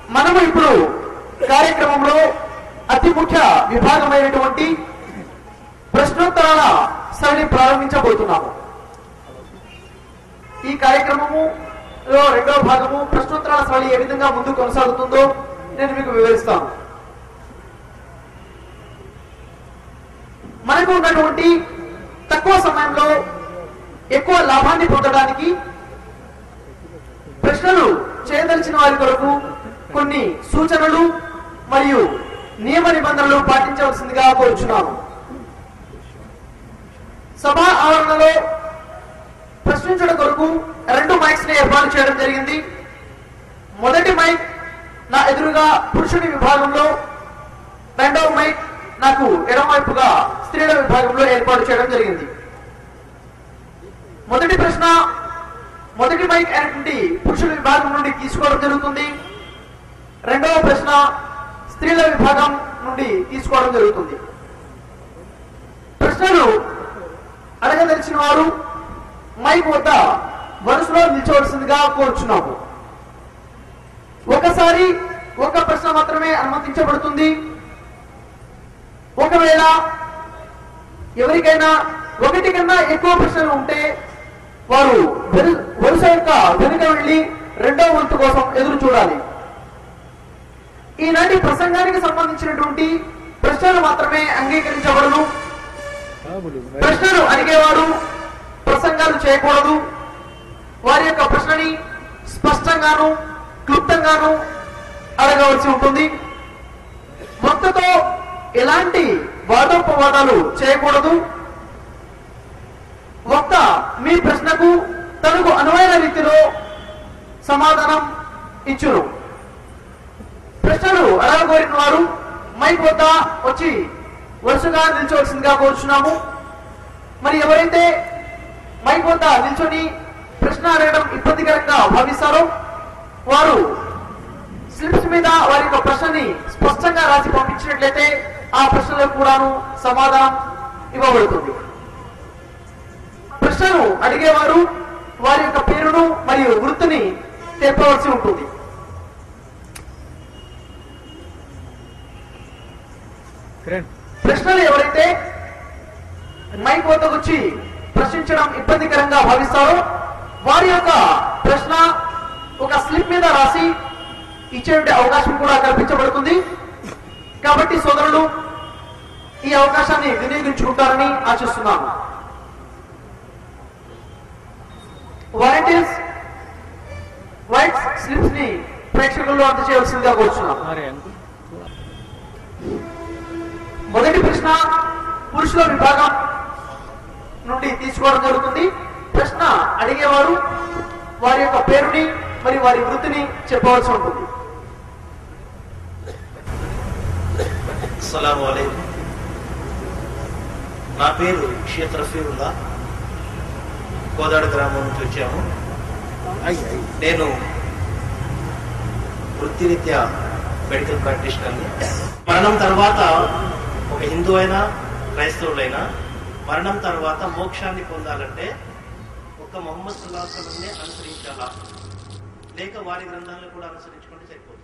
మనము ఇప్పుడు కార్యక్రమంలో అతి ముఖ్య విభాగమైనటువంటి ప్రశ్నోత్తరాల సరళి ప్రారంభించబోతున్నాము ఈ కార్యక్రమములో రెండవ భాగము ప్రశ్నోత్తరాల సరళి ఏ విధంగా ముందు కొనసాగుతుందో నేను మీకు వివరిస్తాను మనకు ఉన్నటువంటి తక్కువ సమయంలో ఎక్కువ లాభాన్ని పొందడానికి ప్రశ్నలు చేయదలిచిన వారి కొరకు కొన్ని సూచనలు మరియు నియమ నిబంధనలు పాటించవలసిందిగా కోరుచున్నాను సభా ఆవరణలో ప్రశ్నించడం కొరకు రెండు మైక్స్ ని ఏర్పాటు చేయడం జరిగింది మొదటి మైక్ నా ఎదురుగా పురుషుని విభాగంలో రెండవ మైక్ నాకు ఎడమవైపుగా స్త్రీల విభాగంలో ఏర్పాటు చేయడం జరిగింది మొదటి ప్రశ్న మొదటి మైక్ అయినటువంటి పురుషుల విభాగం నుండి తీసుకోవడం జరుగుతుంది రెండవ ప్రశ్న స్త్రీల విభాగం నుండి తీసుకోవడం జరుగుతుంది ప్రశ్నలు అడగదలిచిన వారు మైక్ వద్ద వరుసలో నిల్చవలసిందిగా కోరుచున్నాము ఒకసారి ఒక ప్రశ్న మాత్రమే అనుమతించబడుతుంది ఒకవేళ ఎవరికైనా ఒకటి కన్నా ఎక్కువ ప్రశ్నలు ఉంటే వారు వెరు- వరుస యొక్క వెనుక వెళ్లి రెండవ వంతు కోసం ఎదురు చూడాలి ఈనాటి ప్రసంగానికి సంబంధించినటువంటి ప్రశ్నలు మాత్రమే అంగీకరించబడను ప్రశ్నలు అడిగేవారు ప్రసంగాలు చేయకూడదు వారి యొక్క ప్రశ్నని స్పష్టంగాను క్లుప్తంగాను అడగవలసి ఉంటుంది మొత్తతో ఎలాంటి వాదోపవాదాలు చేయకూడదు వక్త మీ ప్రశ్నకు తనకు అనువైన రీతిలో సమాధానం ఇచ్చును ప్రశ్నలు అడగగోరిన వారు మైక్ వద్ద వచ్చి వరుసగా నిల్చోవలసిందిగా కోరుచున్నాము మరి ఎవరైతే మైక్ వద్ద నిల్చొని ప్రశ్న అడగడం ఇబ్బందికరంగా భావిస్తారో వారు స్లిప్స్ మీద వారి యొక్క ప్రశ్నని స్పష్టంగా రాసి పంపించినట్లయితే ఆ ప్రశ్నలకు కూడాను సమాధానం ఇవ్వబడుతుంది ప్రశ్నను అడిగేవారు వారి యొక్క పేరును మరియు వృత్తిని తెప్పవలసి ఉంటుంది ప్రశ్నలు ఎవరైతే మైక్ వద్దకు వచ్చి ప్రశ్నించడం ఇబ్బందికరంగా భావిస్తారో వారి యొక్క ప్రశ్న ఒక స్లిప్ మీద రాసి ఇచ్చే అవకాశం కూడా కల్పించబడుతుంది కాబట్టి సోదరులు ఈ అవకాశాన్ని వినియోగించుకుంటారని ఆశిస్తున్నాను వాలంటీర్స్ వైట్ స్లిప్స్ ని ప్రేక్షకుల్లో అందజేయవలసిందిగా కోరుచున్నాను మొదటి ప్రశ్న పురుషుల విభాగం నుండి తీసుకోవడం జరుగుతుంది ప్రశ్న అడిగేవారు వారి యొక్క పేరుని మరియు వారి వృత్తిని చెప్పవలసి ఉంటుంది అస్సలాము అలైకుం నా పేరు షేక్ రఫీరుల్లా కోదాడ గ్రామం నుంచి వచ్చాము నేను వృత్తిరీత్యా మెడికల్ ప్రాక్టీషనర్ని మరణం తర్వాత ఒక హిందూ అయినా క్రైస్తవులైనా మరణం తర్వాత మోక్షాన్ని పొందాలంటే ఒక మొహమ్మద్ సుల్లాహంనే అనుసరించాలా లేక వారి గ్రంథాలను కూడా అనుసరించుకుంటే సరిపోతుంది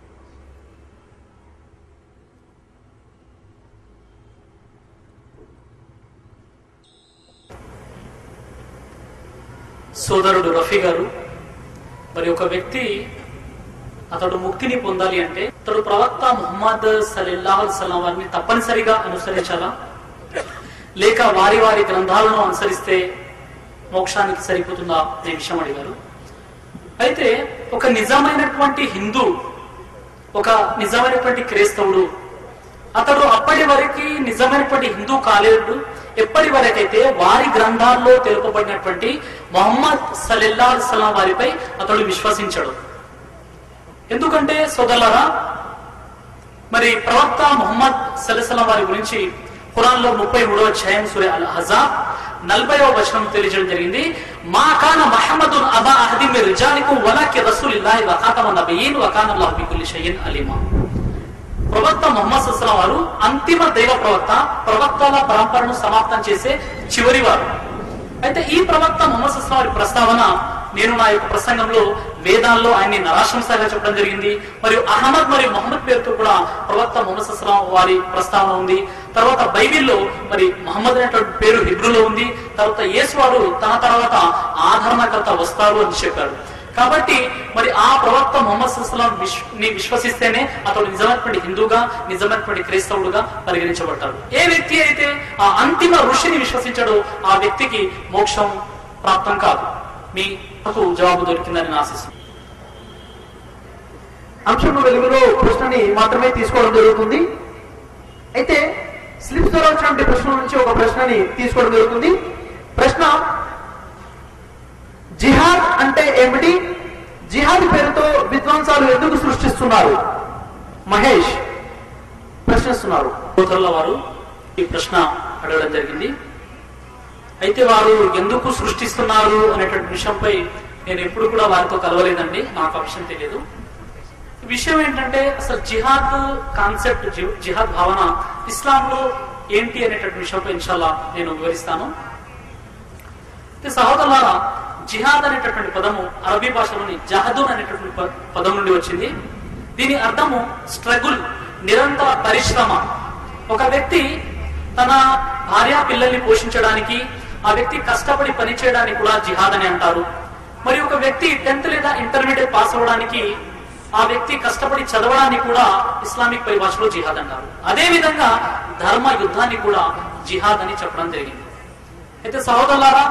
సోదరుడు రఫీ గారు మరి ఒక వ్యక్తి అతడు ముక్తిని పొందాలి అంటే అతడు ప్రవక్త ముహమ్మద్ సలీల్లాహు సలాం వారిని తప్పనిసరిగా అనుసరించాలా లేక వారి వారి గ్రంథాలను అనుసరిస్తే మోక్షానికి సరిపోతుందా అనే విషయం అడిగారు అయితే ఒక నిజమైనటువంటి హిందూ ఒక నిజమైనటువంటి క్రైస్తవుడు అతడు అప్పటి వరకు నిజమైనటువంటి హిందూ కాలేడు ఎప్పటి వరకైతే వారి గ్రంథాల్లో తెలుపబడినటువంటి మొహమ్మద్ సలిల్లా సలాం వారిపై అతడు విశ్వసించడు ఎందుకంటే సోదరులారా మరి ప్రవక్త ముహమ్మద్ సల్లాం వారి గురించి ఖురాన్ లో ముప్పై మూడవ అధ్యాయం సూర్య అల్ హజాబ్ నలభైవ వచనం తెలియజేయడం జరిగింది మా కాన మహమ్మదు అబా అహది మీ రిజానికు వలాకి రసూలిల్లాహి వఖాతమ నబీన్ వకానల్లాహు బికుల్లి షైయిన్ అలీమా ప్రవక్త మొహమ్మద్ సుస్లాం వారు అంతిమ దైవ ప్రవక్త ప్రవక్తల పరంపరను సమాప్తం చేసే చివరి వారు అయితే ఈ ప్రవక్త మొహమ్మద్ సుస్లాం వారి ప్రస్తావన నేను నా యొక్క ప్రసంగంలో వేదాల్లో ఆయన్ని నరాశంసగా చెప్పడం జరిగింది మరియు అహ్మద్ మరియు మొహమ్మద్ పేరుతో కూడా ప్రవక్త మొహమ్మద్ సస్లాం వారి ప్రస్తావన ఉంది తర్వాత బైబిల్లో మరి మహమ్మద్ అనేటువంటి పేరు హిబ్రూలో ఉంది తర్వాత యేసు వారు తన తర్వాత ఆదరణకర్త వస్తారు అని చెప్పారు కాబట్టి మరి ఆ ప్రవక్త మొహమ్మద్ సస్లాం ని విశ్వసిస్తేనే అతడు నిజమైనటువంటి హిందూగా నిజమైనటువంటి క్రైస్తవుడుగా పరిగణించబడతాడు ఏ వ్యక్తి అయితే ఆ అంతిమ ఋషిని విశ్వసించాడో ఆ వ్యక్తికి మోక్షం ప్రాప్తం కాదు మీ జవాబు దొరికిందని నేను ఆశిస్తున్నాను అంశం వెలుగులో ప్రశ్నని మాత్రమే తీసుకోవడం జరుగుతుంది అయితే స్లిప్ ద్వారా వచ్చినటువంటి ప్రశ్న నుంచి ఒక ప్రశ్నని తీసుకోవడం జరుగుతుంది ప్రశ్న జిహాద్ అంటే ఏమిటి జిహాద్ పేరుతో విద్వాంసాలు ఎందుకు సృష్టిస్తున్నారు మహేష్ ప్రశ్నిస్తున్నారు సోదరుల వారు ఈ ప్రశ్న అడగడం జరిగింది అయితే వారు ఎందుకు సృష్టిస్తున్నారు అనేటువంటి విషయంపై నేను ఎప్పుడు కూడా వారితో కలవలేదండి నాకు ఆ విషయం తెలియదు ఈ విషయం ఏంటంటే అసలు జిహాద్ కాన్సెప్ట్ జి- జిహాద్ భావన ఇస్లాంలో ఏంటి అనేటువంటి విషయంపై ఇన్షాల్లా నేను వివరిస్తాను అయితే సహోదరులారా జిహాద్ అనేటటువంటి పదము అరబీ భాషలోని జహదూన్ అనేటటువంటి ప- పదం నుండి వచ్చింది దీని అర్థము స్ట్రగుల్ నిరంతర పరిశ్రమ ఒక వ్యక్తి తన భార్య పిల్లల్ని పోషించడానికి ఆ వ్యక్తి కష్టపడి పని చేయడానికి కూడా జిహాద్ అని అంటారు మరి ఒక వ్యక్తి టెన్త్ లేదా ఇంటర్మీడియట్ పాస్ అవ్వడానికి ఆ వ్యక్తి కష్టపడి చదవడానికి కూడా ఇస్లామిక్ పరిభాషలో జిహాద్ అంటారు అదే విధంగా ధర్మ యుద్ధాన్ని కూడా జిహాద్ అని చెప్పడం జరిగింది అయితే సహోదరులారా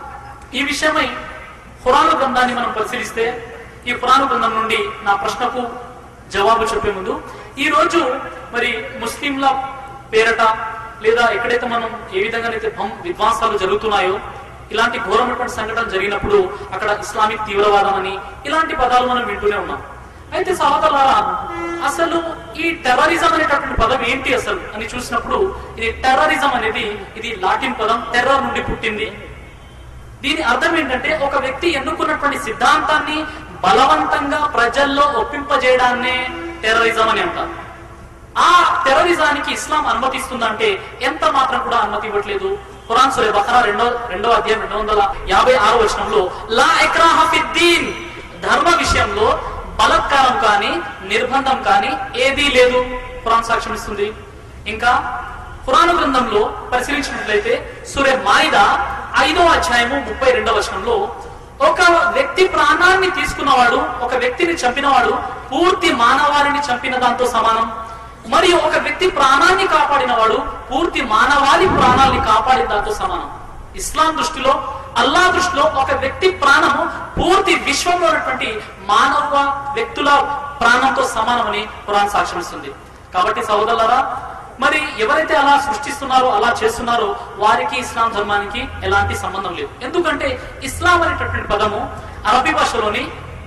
ఈ విషయమై ఖురాను గ్రంథాన్ని మనం పరిశీలిస్తే ఈ ఖురాను గ్రంథం నుండి నా ప్రశ్నకు జవాబు చెప్పే ముందు ఈ రోజు మరి ముస్లింల పేరట లేదా ఎక్కడైతే మనం ఏ విధంగానైతే భం- విధ్వంసాలు జరుగుతున్నాయో ఇలాంటి ఘోరమైనటువంటి సంఘటన జరిగినప్పుడు అక్కడ ఇస్లామిక్ తీవ్రవాదం అని ఇలాంటి పదాలు మనం వింటూనే ఉన్నాం అయితే సహోదరులారా అసలు ఈ టెర్రరిజం అనేటటువంటి పదం ఏంటి అసలు అని చూసినప్పుడు ఇది టెర్రరిజం అనేది ఇది లాటిన్ పదం టెర్రర్ నుండి పుట్టింది దీని అర్థం ఏంటంటే ఒక వ్యక్తి ఎన్నుకున్నటువంటి సిద్ధాంతాన్ని బలవంతంగా ప్రజల్లో ఒప్పింపజేయడాన్నే టెర్రరిజం అని అంటారు ఆ టెర్రరిజానికి ఇస్లాం అనుమతిస్తుందంటే ఎంత మాత్రం కూడా అనుమతి ఇవ్వట్లేదు ఖురాన్ సూరే బఖరా రెండో రెండో అధ్యాయం రెండు వందల యాభై ఆరో వచనంలో లా ఇక్రాహ ఫిద్దీన్ ధర్మ విషయంలో బలత్కారం కానీ నిర్బంధం కానీ ఏదీ లేదు ఖురాన్ సాక్ష్యం ఇస్తుంది ఇంకా ఖురాను గ్రంథంలో పరిశీలించినట్లయితే సూర్య మాయిద ఐదో అధ్యాయము ముప్పై రెండవ వచనంలో ఒక వ్యక్తి ప్రాణాన్ని తీసుకున్నవాడు ఒక వ్యక్తిని చంపినవాడు పూర్తి మానవాళిని చంపిన దాంతో సమానం మరియు ఒక వ్యక్తి ప్రాణాన్ని కాపాడిన వాడు పూర్తి మానవాళి ప్రాణాన్ని కాపాడిన దాంతో సమానం ఇస్లాం దృష్టిలో అల్లా దృష్టిలో ఒక వ్యక్తి ప్రాణము పూర్తి విశ్వంలో ఉన్నటువంటి మానవ వ్యక్తుల ప్రాణంతో సమానమని ఖురాన్ సాక్ష్యమిస్తుంది కాబట్టి సహోదరులారా మరి ఎవరైతే అలా సృష్టిస్తున్నారో అలా చేస్తున్నారో వారికి ఇస్లాం ధర్మానికి ఎలాంటి సంబంధం లేదు ఎందుకంటే ఇస్లాం అనేటటువంటి పదము అరబీ భాషలోని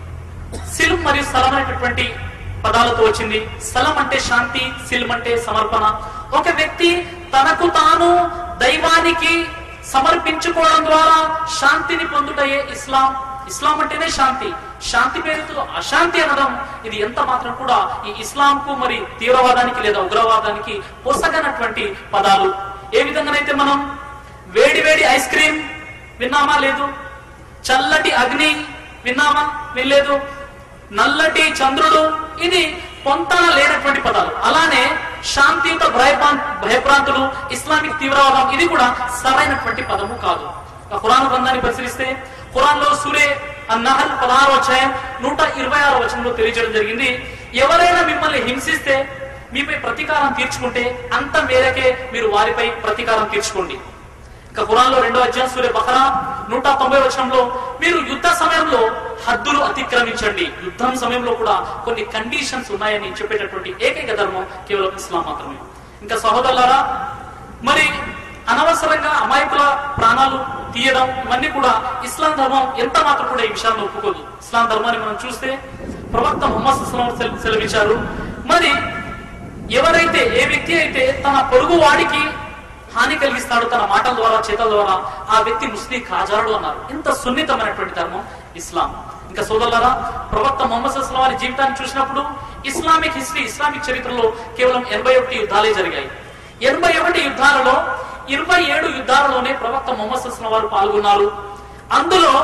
సిల్మ్ మరియు సలం అనేటటువంటి పదాలతో వచ్చింది సలం అంటే శాంతి సిల్మ్ అంటే సమర్పణ ఒక వ్యక్తి తనకు తాను దైవానికి సమర్పించుకోవడం ద్వారా శాంతిని పొందుటయే ఇస్లాం ఇస్లాం అంటేనే శాంతి శాంతి పేరుతో అశాంతి అనడం ఇది ఎంత మాత్రం కూడా ఈ ఇస్లాంకు మరి తీవ్రవాదానికి లేదా ఉగ్రవాదానికి పొసగనటువంటి పదాలు ఏ విధంగానైతే మనం వేడి వేడి ఐస్ క్రీమ్ విన్నామా లేదు చల్లటి అగ్ని విన్నామా వినలేదు నల్లటి చంద్రుడు ఇది పొంతన లేనటువంటి పదాలు అలానే శాంతియుత భయప్రాం- భయభ్రాంతులు ఇస్లామిక్ తీవ్రవాదం ఇది కూడా సరైనటువంటి పదము కాదు ఇక ఖురాన్ గ్రంథాన్ని పరిశీలిస్తే ఖురాన్ లో సూరే అన్నహల్ పదహారు అధ్యాయం నూట ఇరవై ఆరు వచనంలో తెలియజేయడం జరిగింది ఎవరైనా మిమ్మల్ని హింసిస్తే మీపై ప్రతీకారం తీర్చుకుంటే అంత మేరకే మీరు వారిపై ప్రతీకారం తీర్చుకోండి ఇక ఖురాన్ లో రెండో అధ్యాయం సూర్య బహరా నూట తొంభై వచనంలో మీరు యుద్ధ సమయంలో హద్దులు అతిక్రమించండి యుద్ధం సమయంలో కూడా కొన్ని కండిషన్స్ ఉన్నాయని చెప్పేటటువంటి ఏకైక ధర్మం కేవలం ఇస్లాం మాత్రమే ఇంకా సహోదరులారా మరి అనవసరంగా అమాయకుల ప్రాణాలు తీయడం ఇవన్నీ కూడా ఇస్లాం ధర్మం ఎంత మాత్రం కూడా ఈ విషయాన్ని ఒప్పుకోదు ఇస్లాం ధర్మాన్ని మనం చూస్తే ప్రవక్త ముహమ్మద్ సుస్లాం సెల- సెలవిచ్చారు మరి ఎవరైతే ఏ వ్యక్తి అయితే తన పొరుగు వాడికి హాని కలిగిస్తాడు తన మాటల ద్వారా చేతల ద్వారా ఆ వ్యక్తి ముస్లిం కాజాడు అన్నారు ఇంత సున్నితమైనటువంటి ధర్మం ఇస్లాం ఇంకా సోదరులారా ప్రవక్త మొహమ్మద్ సుస్లాం వారి జీవితాన్ని చూసినప్పుడు ఇస్లామిక్ హిస్టరీ ఇస్లామిక్ చరిత్రలో కేవలం ఎనభై ఒకటి యుద్ధాలే జరిగాయి ఎనభై ఒకటి యుద్ధాలలో ఇరవై ఏడు యుద్ధాలలోనే ప్రవక్త మొహమ్మద్ సుస్లాం వారు పాల్గొన్నారు అందులో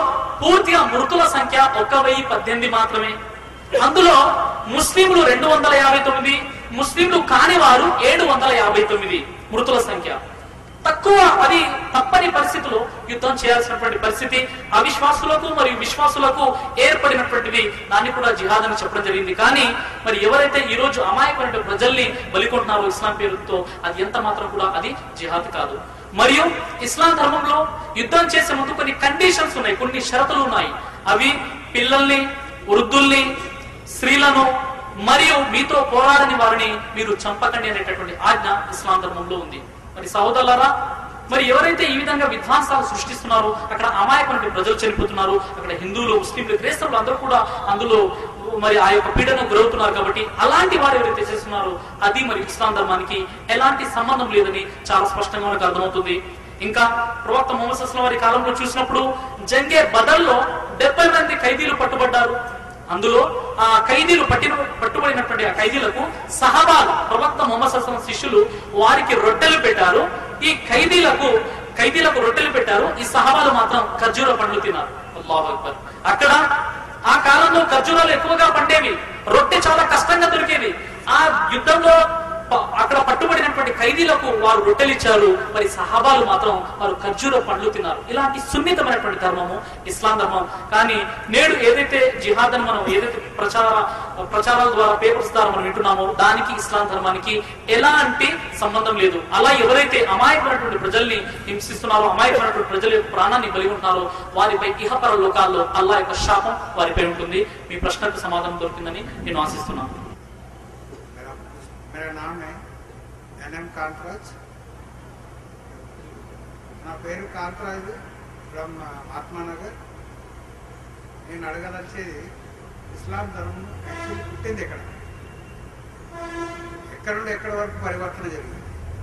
పూర్తిగా మృతుల సంఖ్య ఒక వెయ్యి పద్దెనిమిది మాత్రమే అందులో ముస్లింలు రెండు వందల యాభై తొమ్మిది ముస్లింలు కాని వారు ఏడు వందల యాభై తొమ్మిది మృతుల సంఖ్య తక్కువ అది తప్పని పరిస్థితుల్లో యుద్ధం చేయాల్సినటువంటి పరిస్థితి అవిశ్వాసులకు మరియు విశ్వాసులకు ఏర్పడినటువంటిది దాన్ని కూడా జిహాద్ అని చెప్పడం జరిగింది కానీ మరి ఎవరైతే ఈ రోజు అమాయకమైన ప్రజల్ని బలికొంటున్నారో ఇస్లాం పేరుతో అది ఎంత మాత్రం కూడా అది జిహాద్ కాదు మరియు ఇస్లాం ధర్మంలో యుద్ధం చేసే ముందు కొన్ని కండిషన్స్ ఉన్నాయి కొన్ని షరతులు ఉన్నాయి అవి పిల్లల్ని వృద్ధుల్ని స్త్రీలను మరియు మీతో పోరాడని వారిని మీరు చంపకండి అనేటటువంటి ఆజ్ఞ ఇస్లాం ధర్మంలో ఉంది మరి సహోదరులారా మరి ఎవరైతే ఈ విధంగా విధ్వంసాలు సృష్టిస్తున్నారో అక్కడ అమాయకమైన ప్రజలు చనిపోతున్నారు అక్కడ హిందువులు ముస్లింలు క్రైస్తవులు అందరూ కూడా అందులో మరి ఆ యొక్క పీడనకు గురవుతున్నారు కాబట్టి అలాంటి వారు ఎవరైతే చేస్తున్నారో అది మరి ఇస్లాం ధర్మానికి ఎలాంటి సంబంధం లేదని చాలా స్పష్టంగా మనకు అర్థమవుతుంది ఇంకా ప్రవక్త మొహమ్మద్ అస్లం వారి కాలంలో చూసినప్పుడు జంగే బదల్లో డెబ్బై మంది ఖైదీలు పట్టుబడ్డారు అందులో ఆ ఖైదీలు పట్టిన పట్టుబడినటువంటి ఆ ఖైదీలకు సహబాలు ప్రవక్త మొహమ్మద్ అస్లం శిష్యులు వారికి రొట్టెలు పెట్టారు ఈ ఖైదీలకు ఖైదీలకు రొట్టెలు పెట్టారు ఈ సహబాలు మాత్రం ఖర్జూర పండ్లు తిన్నారు అల్లాహు అక్బర్ అక్కడ ఆ కాలంలో ఖర్జూరాలు ఎక్కువగా పండేవి రొట్టె చాలా కష్టంగా దొరికేది ఆ యుద్ధంలో ప- అక్కడ పట్టుబడినటువంటి ఖైదీలకు వారు రొట్టెలు ఇచ్చారు మరి సహాబాలు మాత్రం వారు ఖర్జూర పండ్లు తిన్నారు ఇలాంటి సున్నితమైనటువంటి ధర్మము ఇస్లాం ధర్మం కానీ నేడు ఏదైతే జిహాద్ అని మనం ఏదైతే ప్రచార ప్రచారాల ద్వారా పేపర్స్ ద్వారా మనం వింటున్నామో దానికి ఇస్లాం ధర్మానికి ఎలాంటి సంబంధం లేదు అలా ఎవరైతే అమాయకమైనటువంటి ప్రజల్ని హింసిస్తున్నారో అమాయకమైనటువంటి ప్రజల యొక్క ప్రాణాన్ని బలి ఉంటున్నారో వారిపై ఇహపర లోకాల్లో అల్లా యొక్క శాపం వారిపై ఉంటుంది మీ ప్రశ్నకు సమాధానం దొరికిందని నేను ఆశిస్తున్నాను मेरा मेरा नाम है ఎన్ఎం కాంతరాజ్ నా పేరు కాంతరాజ్ ఫ్రమ్ ఆత్మానగర్ నేను అడగదలిచేది ఇస్లాం ధర్మం యాక్చువల్లీ పుట్టింది ఎక్కడ ఎక్కడ నుండి ఎక్కడ వరకు పరివర్తన జరిగింది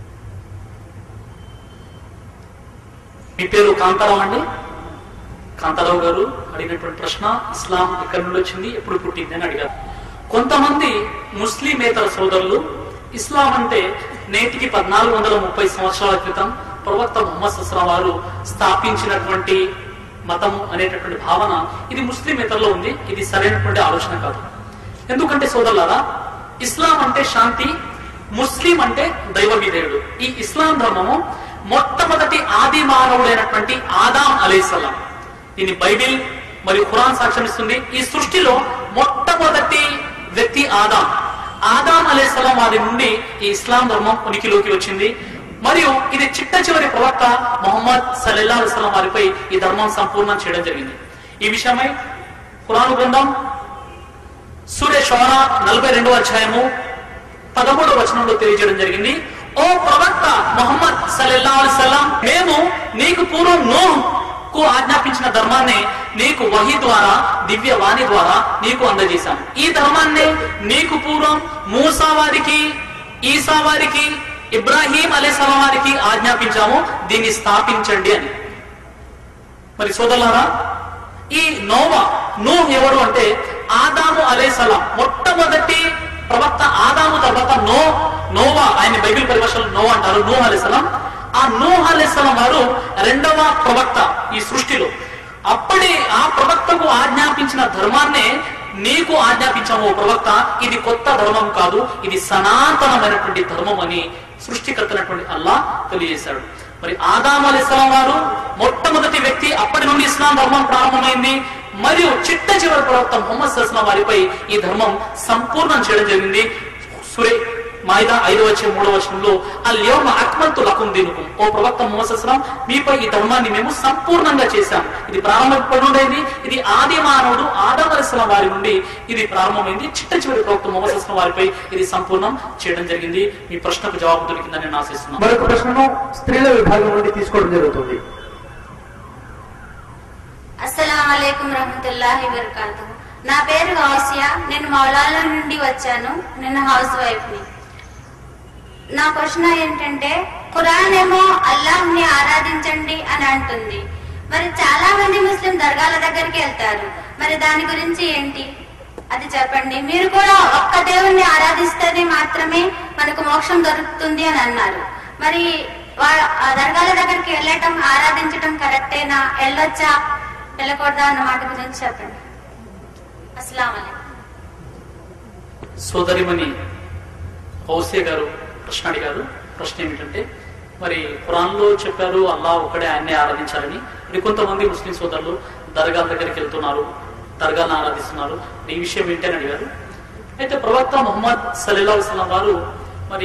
మీ పేరు కాంతారావు అండి కాంతారావు గారు అడిగినటువంటి ప్రశ్న ఇస్లాం ఎక్కడి నుండి వచ్చింది ఎప్పుడు పుట్టింది అని అడిగారు కొంతమంది ముస్లిమేతర సోదరులు ఇస్లాం అంటే నేటికి పద్నాలుగు వందల ముప్పై సంవత్సరాల క్రితం ప్రవక్త ముహమ్మద్ సస్రా వారు స్థాపించినటువంటి మతము అనేటటువంటి భావన ఇది ముస్లిమేతరలో ఉంది ఇది సరైనటువంటి ఆలోచన కాదు ఎందుకంటే సోదరులారా ఇస్లాం అంటే శాంతి ముస్లిం అంటే దైవ విధేయుడు ఈ ఇస్లాం ధర్మము మొట్టమొదటి ఆది మానవుడైనటువంటి ఆదాం అలీసలాం దీని బైబిల్ మరియు ఖురాన్ సాక్ష్యం ఇస్తుంది ఈ సృష్టిలో మొట్టమొదటి వ్యక్తి ఆదాం ఆదాం అలీసలాం వారి నుండి ఈ ఇస్లాం ధర్మం ఉనికిలోకి వచ్చింది మరియు ఇది చిట్ట చివరి ప్రవక్త మొహమ్మద్ సల్లల్లాహు అలైహి వసల్లం వారిపై ఈ ధర్మం సంపూర్ణం చేయడం జరిగింది ఈ విషయమై ఖురాన్ గ్రంథం సూర్య షోరా నలభై రెండవ అధ్యాయము పదమూడవ వచనంలో తెలియజేయడం జరిగింది ఓ ప్రవక్త మొహమ్మద్ సల్లల్లాహు అలైహి వసల్లం మేము నీకు పూర్వం నూహ్కు ఆజ్ఞాపించిన ధర్మాన్ని నీకు వహీ ద్వారా దివ్య వాణి ద్వారా నీకు అందజేశాం ఈ ధర్మాన్ని నీకు పూర్వం మూసా వారికి ఈసా వారికి ఇబ్రాహీం అలైహిస్సలాం వారికి ఆజ్ఞాపించాము దీన్ని స్థాపించండి అని మరి సోదరులారా ఈ నోవా నూహ్ ఎవరు అంటే ఆదాము అలేసలాం మొట్టమొదటి ప్రవక్త ఆదాము తర్వాత నో నోవా ఆయన బైబిల్ పరిభాషలో నో అంటారు నూహ్ అలేసలాం ఆ నూహ్ అలేసలాం వారు రెండవ ప్రవక్త ఈ సృష్టిలో అప్పటి ఆ ప్రవక్తకు ఆజ్ఞాపించిన ధర్మాన్నే నీకు ఆజ్ఞాపించాము ఓ ప్రవక్త ఇది కొత్త ధర్మం కాదు ఇది సనాతనమైనటువంటి ధర్మం అని సృష్టికర్తనటువంటి అల్లా తెలియజేశాడు మరి ఆదాం అలీస్లాం వారు మొట్టమొదటి వ్యక్తి అప్పటి నుండి ఇస్లాం ధర్మం ప్రారంభమైంది మరియు చిట్ట చివరి ప్రవక్త ముహమ్మద్ సల్లాం వారిపై ఈ ధర్మం సంపూర్ణం చేయడం జరిగింది సురే మాయిదా ఐదవ వచ్చే మూడవ వచనంలో అల్యోమ అక్మల్తు లకుం దినుకుం ఓ ప్రవక్త ముహమ్మద్ సల్లాం మీపై ఈ ధర్మాన్ని మేము సంపూర్ణంగా చేశాం ఇది ప్రారంభం నుండేది ఇది ఆది మానవుడు ఆదం అలీస్లాం వారి నుండి ఇది ప్రారంభమైంది చిట్ట చివరి ప్రవక్త ముహమ్మద్ సల్లాం వారిపై ఇది సంపూర్ణం చేయడం జరిగింది మీ ప్రశ్నకు జవాబు దొరికిందని నేను ఆశిస్తున్నాను మరొక ప్రశ్నను స్త్రీల విభాగం నుండి తీసుకోవడం జరుగుతుంది అస్సలం అయికం రహమతుల్లాహి వరకాతు నా పేరు గౌసియా నేను మౌలాల నుండి వచ్చాను నేను హౌస్ వైఫ్ ని నా ప్రశ్న ఏంటంటే ఖురాన్ ఏమో అల్లాహ్ని ఆరాధించండి అని అంటుంది మరి చాలా మంది ముస్లిం దర్గాల దగ్గరికి వెళ్తారు మరి దాని గురించి ఏంటి అది చెప్పండి మీరు కూడా ఒక్క దేవుణ్ణి ఆరాధిస్తేనే మాత్రమే మనకు మోక్షం దొరుకుతుంది అని అన్నారు మరి వా- ఆ దర్గాల దగ్గరికి వెళ్ళటం ఆరాధించటం కరెక్టేనా వెళ్ళొచ్చా వెళ్ళకూడదా అన్న మాట గురించి చెప్పండి అస్సలం సోదరిమణి హౌసే గారు ప్రశ్న అడిగారు ప్రశ్న ఏమిటంటే మరి ఖురాన్లో చెప్పారు అల్లా ఒక్కడే ఆయన్నే ఆరాధించాలని మరి కొంతమంది ముస్లిం సోదరులు దర్గాల దగ్గరికి వెళ్తున్నారు దర్గాలను ఆరాధిస్తున్నారు ఈ విషయం ఏంటని అడిగారు అయితే ప్రవక్త ముహమ్మద్ సలీలా వసలం వారు మరి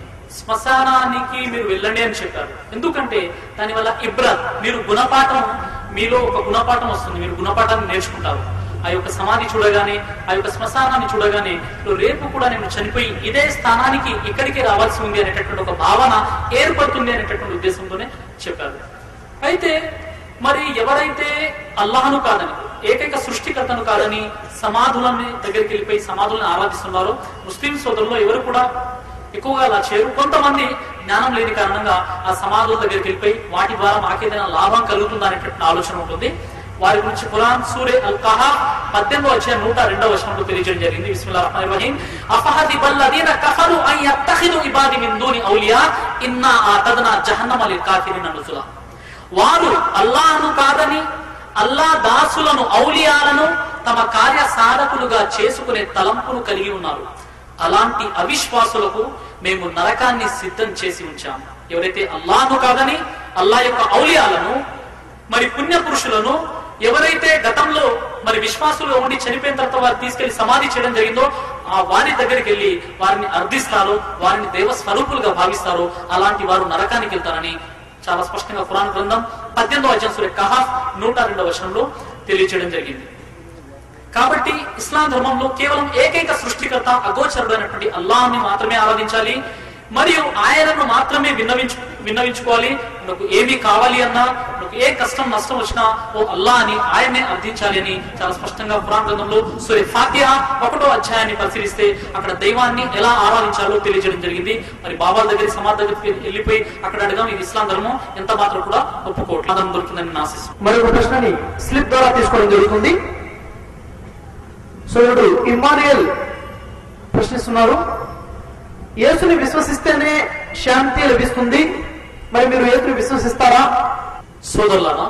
శ్మశానానికి మీరు వెళ్ళండి అని చెప్పారు ఎందుకంటే దానివల్ల ఇబ్రత్ మీరు గుణపాఠం మీలో ఒక గుణపాఠం వస్తుంది మీరు గుణపాఠాన్ని నేర్చుకుంటారు ఆ యొక్క సమాధి చూడగానే ఆ యొక్క శ్మశానాన్ని చూడగానే "నువ్వు రేపు కూడా నేను చనిపోయి ఇదే స్థానానికి ఇక్కడికే రావాల్సి ఉంది అనేటటువంటి ఒక భావన ఏర్పడుతుంది అనేటటువంటి ఉద్దేశంతోనే చెప్పారు అయితే మరి ఎవరైతే అల్లాహను కాదని ఏకైక సృష్టికర్తను కాదని సమాధులని దగ్గరికి వెళ్ళిపోయి సమాధులను ఆరాధిస్తున్నారో ముస్లిం సోదరుల్లో ఎవరు కూడా ఎక్కువగా అలా చేయరు కొంతమంది జ్ఞానం లేని కారణంగా ఆ సమాధుల దగ్గరికి వెళ్ళిపోయి వాటి ద్వారా మాకేదైనా లాభం కలుగుతుందా అనేటువంటి ఆలోచన ఉంటుంది వారి గురించి ఖురాన్ సూరే అల్ కహా పద్దెనిమిదో వచ్చే నూట రెండవ వచనంలో తెలియజేయడం జరిగింది బిస్మిల్లాహ్ రహమానిర్ రహీం అఫహది బల్లదీన కఫరు అన్ యత్తఖిదు ఇబాది మిన్ దూని ఔలియా ఇన్నా ఆతద్నా జహన్నమ లిల్ కాఫిరిన నుజులా వారు అల్లాహను కాదని అల్లా దాసులను ఔలియాలను తమ కార్య సాధకులుగా చేసుకునే తలంపును కలిగి ఉన్నారు అలాంటి అవిశ్వాసులకు మేము నరకాన్ని సిద్ధం చేసి ఉంచాము ఎవరైతే అల్లాహను కాదని అల్లా యొక్క ఔలియాలను మరి పుణ్య పురుషులను ఎవరైతే గతంలో మరి విశ్వాసులుగా ఉండి చనిపోయిన తర్వాత వారు తీసుకెళ్లి సమాధి చేయడం జరిగిందో ఆ వారి దగ్గరికి వెళ్ళి వారిని అర్థిస్తారో వారిని దేవ స్వరూపులుగా భావిస్తారో అలాంటి వారు నరకానికి వెళ్తారని చాలా స్పష్టంగా పురాణ గ్రంథం పద్దెనిమిదో అధ్యాయం సూర్య కహాఫ్ నూట రెండవ వచనంలో తెలియజేయడం జరిగింది కాబట్టి ఇస్లాం ధర్మంలో కేవలం ఏకైక సృష్టికర్త అగోచరుడైనటువంటి అల్లాహ్ని మాత్రమే ఆరాధించాలి మరియు ఆయనను మాత్రమే విన్నవించు విన్నవించుకోవాలి నాకు ఏమి కావాలి అన్నా నాకు ఏ కష్టం నష్టం వచ్చినా ఓ అల్లా అని ఆయన్నే అర్థించాలి అని చాలా స్పష్టంగా పురాణ గ్రంథంలో సూర్య ఫాతిహ ఒకటో అధ్యాయాన్ని పరిశీలిస్తే అక్కడ దైవాన్ని ఎలా ఆరాధించాలో తెలియజేయడం జరిగింది మరి బాబా దగ్గర సమాధి దగ్గరికి వెళ్ళిపోయి అక్కడ అడగం ఇది ఇస్లాం ధర్మం ఎంత మాత్రం కూడా ఒప్పుకోవట్లేదు ఆనందం దొరుకుతుందని నేను ఆశిస్తున్నాను మరొక ప్రశ్నని స్లిప్ ద్వారా తీసుకోవడం జరుగుతుంది సోదరుడు ఇమ్మానుయల్ ప్రశ్నిస్తున్నారు యేసుని విశ్వసిస్తేనే శాంతి లభిస్తుంది మరి మీరు యేసుని విశ్వసిస్తారా సోదరులారా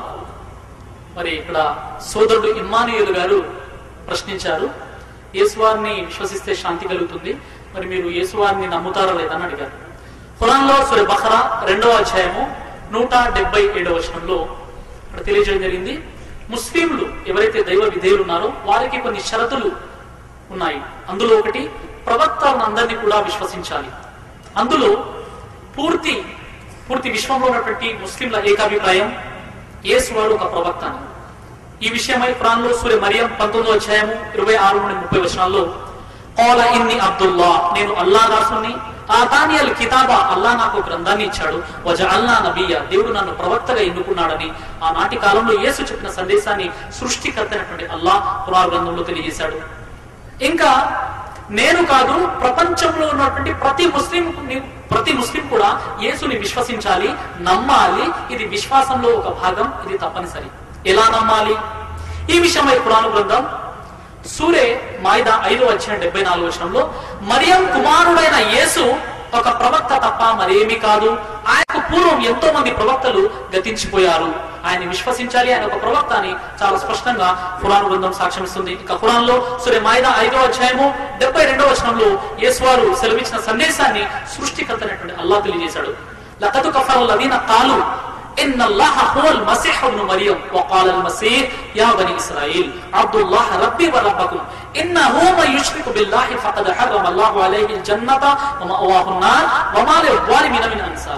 మరి ఇక్కడ సోదరుడు ఇమ్మానుయేలు గారు ప్రశ్నించారు యేసువారిని విశ్వసిస్తే శాంతి కలుగుతుంది మరి మీరు యేసువారిని నమ్ముతారా లేదని అడిగారు ఖురాన్లో సుర బహరా రెండవ అధ్యాయము నూట డెబ్బై ఏడవ వచనంలో ఇక్కడ తెలియజేయడం జరిగింది ముస్లింలు ఎవరైతే దైవ విధేయులు ఉన్నారో వారికి కొన్ని షరతులు ఉన్నాయి అందులో ఒకటి ప్రవక్తలను అందరినీ కూడా విశ్వసించాలి అందులో పూర్తి పూర్తి విశ్వంలో ఉన్నటువంటి ముస్లింల ఏకాభిప్రాయం యేసువాడు ఒక ప్రవక్త అని ఈ విషయమై ఖురాన్లో సూర్య మరియం పంతొమ్మిదో అధ్యాయము ఇరవై ఆరు నుండి ముప్పై వచనాల్లో కోల ఇన్ని అబ్దుల్లా నేను అల్లా దాసుని ఆతానియల్ కితాబా అల్లా నాకు ఒక గ్రంథాన్ని ఇచ్చాడు వజ అల్లా నబియ దేవుడు నన్ను ప్రవక్తగా ఎన్నుకున్నాడని ఆనాటి కాలంలో యేసు చెప్పిన సందేశాన్ని సృష్టికర్త అయినటువంటి అల్లా పురాణ గ్రంథంలో తెలియజేశాడు ఇంకా నేను కాదు ప్రపంచంలో ఉన్నటువంటి ప్రతి ముస్లిం ప్రతి ముస్లిం కూడా యేసుని విశ్వసించాలి నమ్మాలి ఇది విశ్వాసంలో ఒక భాగం ఇది తప్పనిసరి ఎలా నమ్మాలి ఈ విషయమై పురాణ గ్రంథం సూరే మాయిదా ఐదో అధ్యాయం డెబ్బై నాలుగు వచనంలో మరియం కుమారుడైన యేసు ఒక ప్రవక్త తప్ప మరేమీ కాదు ఆయనకు పూర్వం ఎంతో మంది ప్రవక్తలు గతించిపోయారు ఆయన విశ్వసించాలి ఆయన ఒక ప్రవక్త అని చాలా స్పష్టంగా పురాణ బృందం సాక్ష్యం ఇస్తుంది ఇక ఖురాన్లో సూర్య మాయిదా ఐదో అధ్యాయము డెబ్బై రెండో వచనంలో యేసువారు సెలవిచ్చిన సందేశాన్ని సృష్టికర్తనటువంటి అల్లా తెలియజేశాడు లకతు కఫర్ లదీన కాలు إن الله هو المسيح ابن مريم وقال المسيح يا بني إسرائيل عبد الله ربي وربكم إنه من يشرك بالله فقد حرم الله عليه الجنة ومأواه النار وما للظالمين من أنصار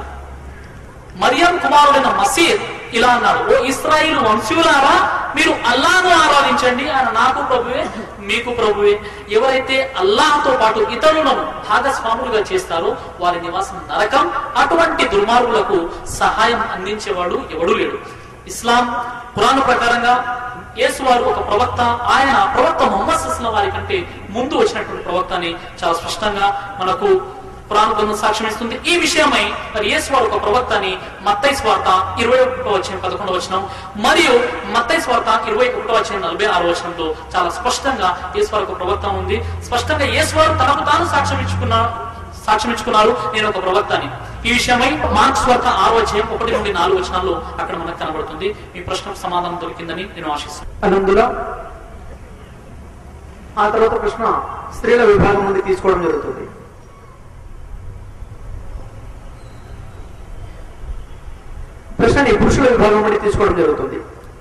మరియం కుమారుడైన మసీద్ ఇలా అన్నాడు ఓ ఇస్రాయిల్ వంశీయులారా మీరు అల్లాను ఆరాధించండి ఆయన నాకు ప్రభువే మీకు ప్రభువే ఎవరైతే అల్లాహతో పాటు ఇతరులను భాగస్వాములుగా చేస్తారో వారి నివాసం నరకం అటువంటి దుర్మార్గులకు సహాయం అందించేవాడు ఎవడూ లేడు ఇస్లాం పురాణ ప్రకారంగా యేసువారు ఒక ప్రవక్త ఆయన ప్రవక్త మొహమ్మద్ సస్లం వారి కంటే ముందు వచ్చినటువంటి ప్రవక్త అని చాలా స్పష్టంగా మనకు పురాణ గ్రంథం సాక్ష్యం ఇస్తుంది ఈ విషయమై మరి యేసువారు ఒక ప్రవక్త అని మత్తై స్వార్త ఇరవై ఒకటో వచ్చిన పదకొండవ వచనం మరియు మత్తై స్వార్త ఇరవై ఒకటో వచ్చిన నలభై ఆరో వచనంలో చాలా స్పష్టంగా యేసువారు ఒక ప్రవక్త ఉంది స్పష్టంగా యేసువారు తనకు తాను సాక్ష్యం ఇచ్చుకున్న సాక్ష్యం ఇచ్చుకున్నారు నేను ఒక ప్రవక్త అని ఈ విషయమై మార్క్స్ వార్త ఆరో అధ్యాయం ఒకటి నుండి నాలుగు వచనాల్లో అక్కడ మనకు కనబడుతుంది మీ ప్రశ్నకు సమాధానం దొరికిందని నేను ఆశిస్తున్నాను అనందుల ఆ తర్వాత ప్రశ్న స్త్రీల విభాగం నుండి తీసుకోవడం జరుగుతుంది ప్రశ్నని పురుషుల విభాగం నుండి తీసుకోవడం జరుగుతుంది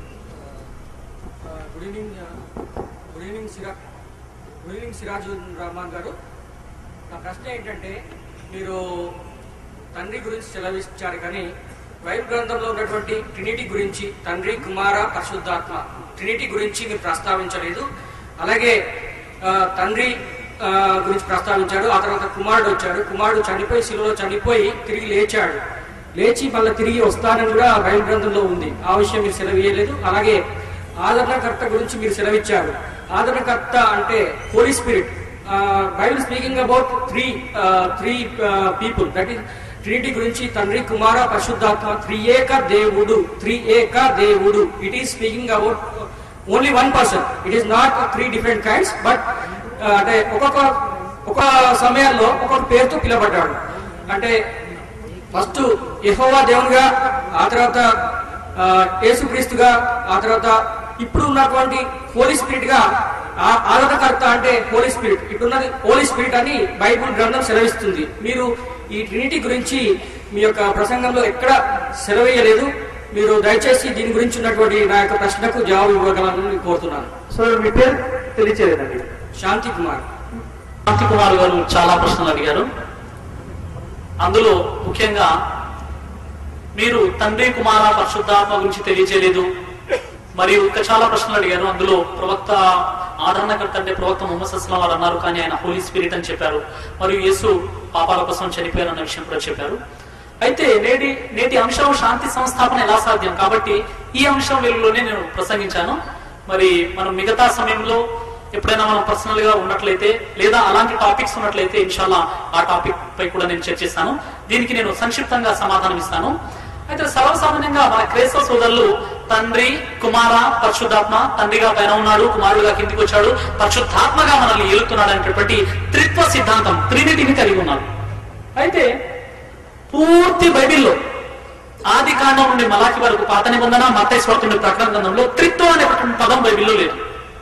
గుడ్ ఈవినింగ్ గుడ్ ఈవినింగ్ సిరా గుడ్ ఈవినింగ్ సిరాజుల్ రహమాన్ గారు నా ప్రశ్న ఏంటంటే మీరు తండ్రి గురించి సెలవిచ్చారు కానీ బైబిల్ గ్రంథంలో ఉన్నటువంటి ట్రినిటీ గురించి తండ్రి కుమార పరిశుద్ధాత్మ ట్రినిటీ గురించి మీరు ప్రస్తావించలేదు అలాగే ఆ, తండ్రి ఆ, గురించి ప్రస్తావించాడు ఆ తర్వాత కుమారుడు వచ్చాడు కుమారుడు చనిపోయి శిలువలో చనిపోయి తిరిగి లేచాడు లేచి మళ్ళీ తిరిగి వస్తానని కూడా బైబిల్ గ్రంథంలో ఉంది ఆ విషయం మీరు సెలవేయలేదు అలాగే ఆదరణకర్త గురించి మీరు సెలవిచ్చారు ఆదరణకర్త అంటే Holy Spirit Bible speaking about three three people that is Trinity గురించి తండ్రి కుమార పరిశుద్ధాత్మ త్రియేక దేవుడు త్రియేక దేవుడు it is speaking about only one person it is not three different kinds but అంటే ఒక్కొక్క ఒక సమయాల్లో ఒక్కొక్క పేరుతో పిలవబడ్డాడు అంటే ఫస్ట్ యెహోవా దేవునిగా ఆ తర్వాత ఆ, యేసుక్రీస్తుగా ఆ తర్వాత ఇప్పుడు ఉన్నటువంటి హోలీ స్పిరిట్ గా ఆ- ఆరాధకర్త అంటే హోలీ స్పిరిట్ ఇప్పుడున్నది హోలీ స్పిరిట్ అని బైబుల్ గ్రంథం సెలవిస్తుంది మీరు ఈ ట్రినిటీ గురించి మీ యొక్క ప్రసంగంలో ఎక్కడ సెలవేయలేదు మీరు దయచేసి దీని గురించి ఉన్నటువంటి నా యొక్క ప్రశ్నకు జవాబు ఇవ్వగలని కోరుతున్నాను సో మీ పేరు తెలియచేయలేదండి శాంతి కుమార్ శాంతి కుమార్ గారు చాలా ప్రశ్నలు అడిగారు అందులో ముఖ్యంగా మీరు తండ్రి కుమార పరిశుద్ధాత్మ గురించి తెలియజేయలేదు మరియు ఇంకా చాలా ప్రశ్నలు అడిగారు అందులో ప్రవక్త ఆదరణకర్త అంటే ప్రవక్త ముహమ్మద్ సస్లాం వారు అన్నారు కానీ ఆయన హోలీ స్పిరిట్ అని చెప్పారు మరియు యేసు పాపాల కోసం చనిపోయారు అన్న విషయం కూడా చెప్పారు అయితే నేటి నేటి అంశం శాంతి సంస్థాపన ఎలా సాధ్యం కాబట్టి ఈ అంశం వెలుగులోనే నేను ప్రసంగించాను మరి మనం మిగతా సమయంలో ఎప్పుడైనా మనం పర్సనల్ గా ఉన్నట్లయితే లేదా అలాంటి టాపిక్స్ ఉన్నట్లయితే ఇన్షాల్లా ఆ టాపిక్ పై కూడా నేను చర్చిస్తాను దీనికి నేను సంక్షిప్తంగా సమాధానం ఇస్తాను అయితే సర్వసామాన్యంగా మన క్రైస్తవ సోదరులు తండ్రి కుమార పరిశుద్ధాత్మ తండ్రిగా పైన ఉన్నాడు కుమారుడుగా కిందికి వచ్చాడు పరిశుద్ధాత్మగా మనల్ని ఏలుతున్నాడు అనేటటువంటి త్రిత్వ సిద్ధాంతం త్రినిటిని కలిగి ఉన్నారు అయితే పూర్తి బైబిల్లో ఆది కాండం నుండి మలాకి వరకు పాత నిబంధన మత్తైస్వార్త నుండి ప్రకటన గ్రంథంలో త్రిత్వం అనేటటువంటి పదం బైబిల్లో లేదు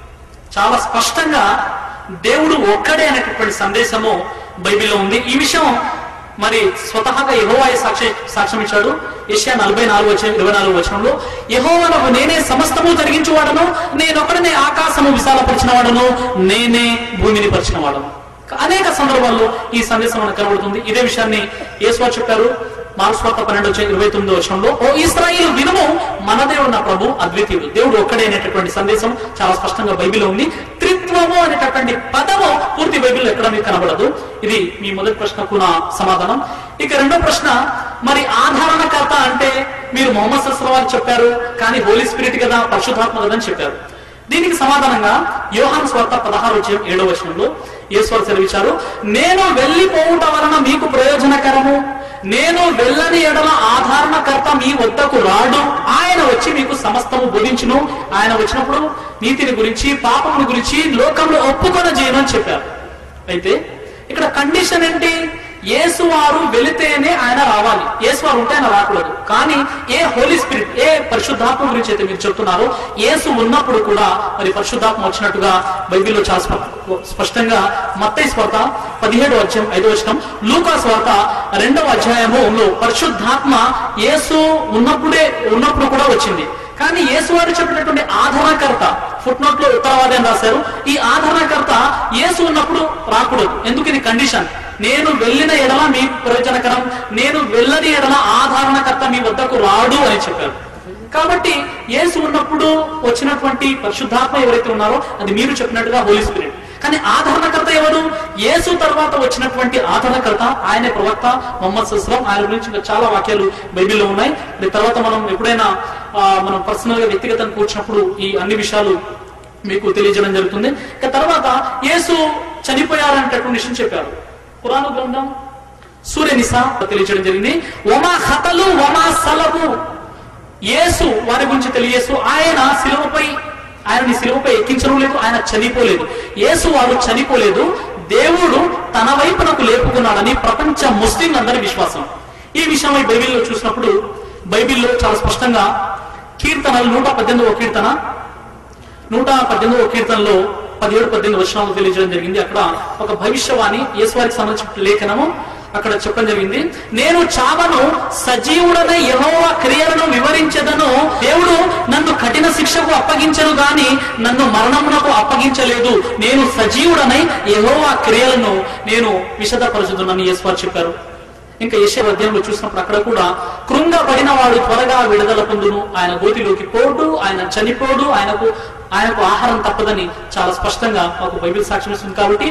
చాలా స్పష్టంగా దేవుడు ఒక్కడే అనేటటువంటి సందేశము బైబిల్లో ఉంది ఈ విషయం మరి స్వతహాగా యహోవాయ సాక్షి సాక్ష్యం ఇచ్చాడు ఏషియా నలభై నాలుగు వచ్చిన ఇరవై నాలుగు వచనంలో యహోవనకు నేనే సమస్తము జరిగించేవాడను నేనొక్కడనే ఆకాశము విశాలపరిచిన వాడను నేనే భూమిని పరిచిన వాడను అనేక సందర్భాల్లో ఈ సందేశం మనకు కనబడుతుంది ఇదే విషయాన్ని యేసువారు చెప్పారు మార్స్వార్త పన్నెండు వచ్చే ఇరవై తొమ్మిది వర్షంలో ఓ ఇస్రాయిల్ వినుము మన దేవుడు నా ప్రభు అద్వితీయుడు దేవుడు ఒక్కడే అనేటటువంటి సందేశం చాలా స్పష్టంగా బైబిల్లో ఉంది త్రిత్వము అనేటటువంటి పదము పూర్తి బైబిల్లో ఎక్కడ మీకు కనబడదు ఇది మీ మొదటి ప్రశ్నకు నా సమాధానం ఇక రెండో ప్రశ్న మరి ఆధారణకర్త అంటే మీరు మొహమ్మద్ సస్వాల్ చెప్పారు కానీ హోలీ స్పిరిట్ కదా పరిశుద్ధాత్మ కదా అని చెప్పారు దీనికి సమాధానంగా యోహాన్ స్వార్త పదహారు వచ్చే ఏడో వచనంలో ఈశ్వర్ సెలవిచ్చారు నేను వెళ్ళిపోవుట వలన మీకు ప్రయోజనకరము నేను వెళ్ళని ఎడల ఆధారణకర్త మీ వద్దకు రాడు ఆయన వచ్చి మీకు సమస్తము బోధించును ఆయన వచ్చినప్పుడు నీతిని గురించి పాపముని గురించి లోకంలో ఒప్పుకొన చేయను అని చెప్పారు అయితే ఇక్కడ కండిషన్ ఏంటి యేసు వారు వెళితేనే ఆయన రావాలి యేసు వారు ఉంటే ఆయన రాకూడదు కానీ ఏ హోలీ స్పిరిట్ ఏ పరిశుద్ధాత్మ గురించి అయితే మీరు చెప్తున్నారో యేసు ఉన్నప్పుడు కూడా మరి పరిశుద్ధాత్మ వచ్చినట్టుగా బైబిల్లో చాలా స్ప- స్పష్టంగా మత్తయి స్వార్త పదిహేడు అధ్యాయం ఐదో వచనం లూకా స్వార్త రెండవ అధ్యాయములో పరిశుద్ధాత్మ యేసు ఉన్నప్పుడే ఉన్నప్పుడు కూడా వచ్చింది కానీ యేసు వారు చెప్పినటువంటి ఆధారకర్త ఫుట్ నోట్ లో ఉత్తరవాది అని రాశారు ఈ ఆధారకర్త యేసు ఉన్నప్పుడు రాకూడదు ఎందుకు ఇది కండిషన్ నేను వెళ్ళిన ఎడల మీ ప్రయోజనకరం నేను వెళ్ళని ఎడల ఆధారణకర్త మీ వద్దకు రాడు అని చెప్పారు కాబట్టి యేసు ఉన్నప్పుడు వచ్చినటువంటి పరిశుద్ధాత్మ ఎవరైతే ఉన్నారో అది మీరు చెప్పినట్టుగా హోలీ స్పిరిట్ కానీ ఆధారణకర్త ఎవరు యేసు తర్వాత వచ్చినటువంటి ఆధారణకర్త ఆయనే ప్రవక్త మొహమ్మద్ సుస్లాం ఆయన గురించి ఇంకా చాలా వాక్యాలు బైబిల్లో ఉన్నాయి మరి తర్వాత మనం ఎప్పుడైనా ఆ, మనం పర్సనల్ గా వ్యక్తిగతంగా కూర్చున్నప్పుడు ఈ అన్ని విషయాలు మీకు తెలియజేయడం జరుగుతుంది ఇక తర్వాత యేసు చనిపోయారనేటటువంటి విషయం చెప్పారు పురాణ గ్రంథం సూర్యనిసా తెలియజేయడం జరిగింది ఒమా హతలు ఒమా సలబు యేసు వారి గురించి తెలియజేస్తూ ఆయన శిలువపై ఆయనని శిలువపై ఎక్కించడం లేదు ఆయన చనిపోలేదు యేసు వారు చనిపోలేదు దేవుడు తన వైపునకు లేపుకున్నాడని ప్రపంచ ముస్లింలందరి విశ్వాసం ఈ విషయమై బైబిల్లో చూసినప్పుడు బైబిల్లో చాలా స్పష్టంగా కీర్తనలు నూట పద్దెనిమిదవ కీర్తన నూట పద్దెనిమిదవ కీర్తనలో పదిహేడు పద్దెనిమిది వచనాలు తెలియజేయడం జరిగింది అక్కడ ఒక భవిష్యవాణి యేసువారికి సంబంధించిన లేఖనము అక్కడ చెప్పడం జరిగింది నేను చావను సజీవుడనే యెహోవా క్రియలను వివరించదను దేవుడు నన్ను కఠిన శిక్షకు అప్పగించను గాని నన్ను మరణమునకు అప్పగించలేదు నేను సజీవుడనై యెహోవా క్రియలను నేను విశదపరచుదునని యేసువారు చెప్పారు ఇంకా యశ అధ్యాయంలో చూసినప్పుడు అక్కడ కూడా కృంగబడిన వాడు త్వరగా విడుదల పొందును ఆయన గోతిలోకి పోడు ఆయన చనిపోడు ఆయనకు ఆయనకు ఆహారం తప్పదని చాలా స్పష్టంగా మాకు బైబిల్ సాక్ష్యం ఇస్తుంది కాబట్టి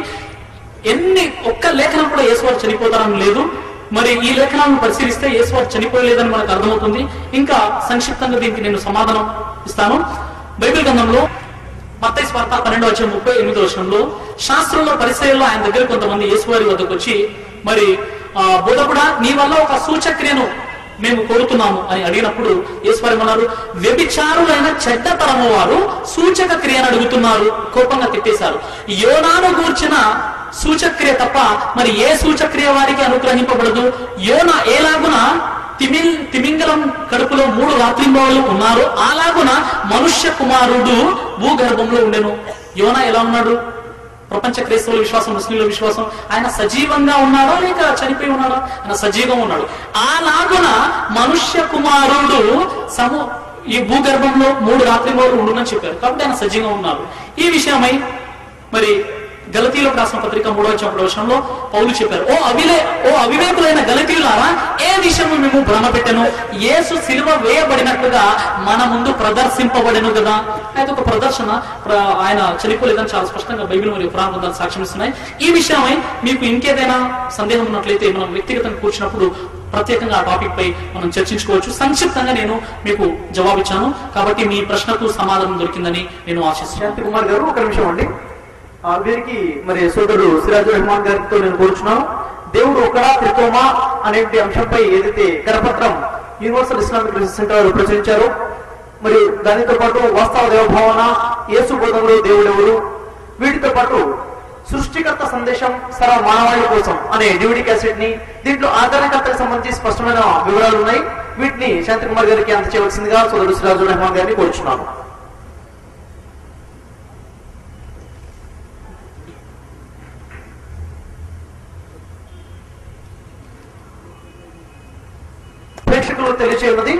ఎన్ని ఒక్క లేఖనం కూడా యేసువారు చనిపోతారని లేదు మరి ఈ లేఖనాలను పరిశీలిస్తే యేసువారు చనిపోయలేదని మనకు అర్థమవుతుంది ఇంకా సంక్షిప్తంగా దీనికి నేను సమాధానం ఇస్తాను బైబిల్ గ్రంథంలో మత్తయి స్వార్త పన్నెండు వచ్చిన ముప్పై ఎనిమిది వచనంలో శాస్త్రంలో పరిచయంలో ఆయన దగ్గర కొంతమంది యేసువారి వద్దకు వచ్చి మరి ఆ బోధకుడా నీ వల్ల ఒక సూచక్రియను మేము కోరుతున్నాము అని అడిగినప్పుడు ఈశ్వరం అన్నారు వ్యభిచారులైన చెడ్డ తరము వారు సూచక క్రియను అడుగుతున్నారు కోపంగా తిట్టేశారు యోనాను గూర్చిన సూచక్రియ తప్ప మరి ఏ సూచక్రియ వారికి అనుగ్రహింపబడదు యోన ఏలాగున తిమిల్ తిమింగలం కడుపులో మూడు రాత్రింబోళ్ళు ఉన్నారు అలాగున మనుష్య కుమారుడు భూగర్భంలో ఉండెను యోన ఎలా ఉన్నాడు ప్రపంచ క్రైస్తవుల విశ్వాసం ముస్లింల విశ్వాసం ఆయన సజీవంగా ఉన్నాడా లేక చనిపోయి ఉన్నాడా ఆయన సజీవంగా ఉన్నాడు అలాగున మనుష్య కుమారుడు సము ఈ భూగర్భంలో మూడు రాత్రి మూడు ఉండునని చెప్పారు కాబట్టి ఆయన సజీవంగా ఉన్నారు ఈ విషయమై మరి గలతీలో రాసిన పత్రిక మూడో చెప్పడం విషయంలో పౌలు చెప్పారు ఓ అవిలే ఓ అవివేకులైన గలతీయులారా ఏ విషయము మేము భ్రమ పెట్టను యేసు సిలువ వేయబడినట్టుగా మన ముందు ప్రదర్శింపబడెను కదా అయితే ఒక ప్రదర్శన ప్ర- ఆయన చనిపోలేదని చాలా స్పష్టంగా బైబిల్ మరియు పురాణ గ్రంథాలు సాక్ష్యం ఇస్తున్నాయి ఈ విషయమై మీకు ఇంకేదైనా సందేహం ఉన్నట్లయితే మనం వ్యక్తిగతంగా కూర్చున్నప్పుడు ప్రత్యేకంగా ఆ టాపిక్ పై మనం చర్చించుకోవచ్చు సంక్షిప్తంగా నేను మీకు జవాబిచ్చాను కాబట్టి మీ ప్రశ్నకు సమాధానం దొరికిందని నేను ఆశిస్తున్నాను శాంతి కుమార్ గారు ఒక నిమిషం అండి ఆ, వీరికి మరి సోదరుడు సిరాజు రెహమాన్ గారితో నేను కోరుచున్నాను దేవుడు ఒకడా త్రికోమా అనేటి అంశంపై ఏదైతే కరపత్రం యూనివర్సల్ ఇస్లామిక్ రీసెర్చ్ సెంటర్ వారు ప్రచురించారో మరి దానితో పాటు వాస్తవ దేవభావన యేసు బోధనలో దేవుడెవరు వీటితో పాటు సృష్టికర్త సందేశం సర్వ మానవాళి కోసం అనే డివిడి క్యాసెట్ ని దీంట్లో ఆదరణకర్తకు సంబంధించి స్పష్టమైన వివరాలు ఉన్నాయి వీటిని శాంతి కుమార్ గారికి అందచేయవలసిందిగా సోదరుడు సిరాజు రెహమాన్ గారిని కోరుచున్నాను ప్రేక్షకులు తెలియచేయున్నది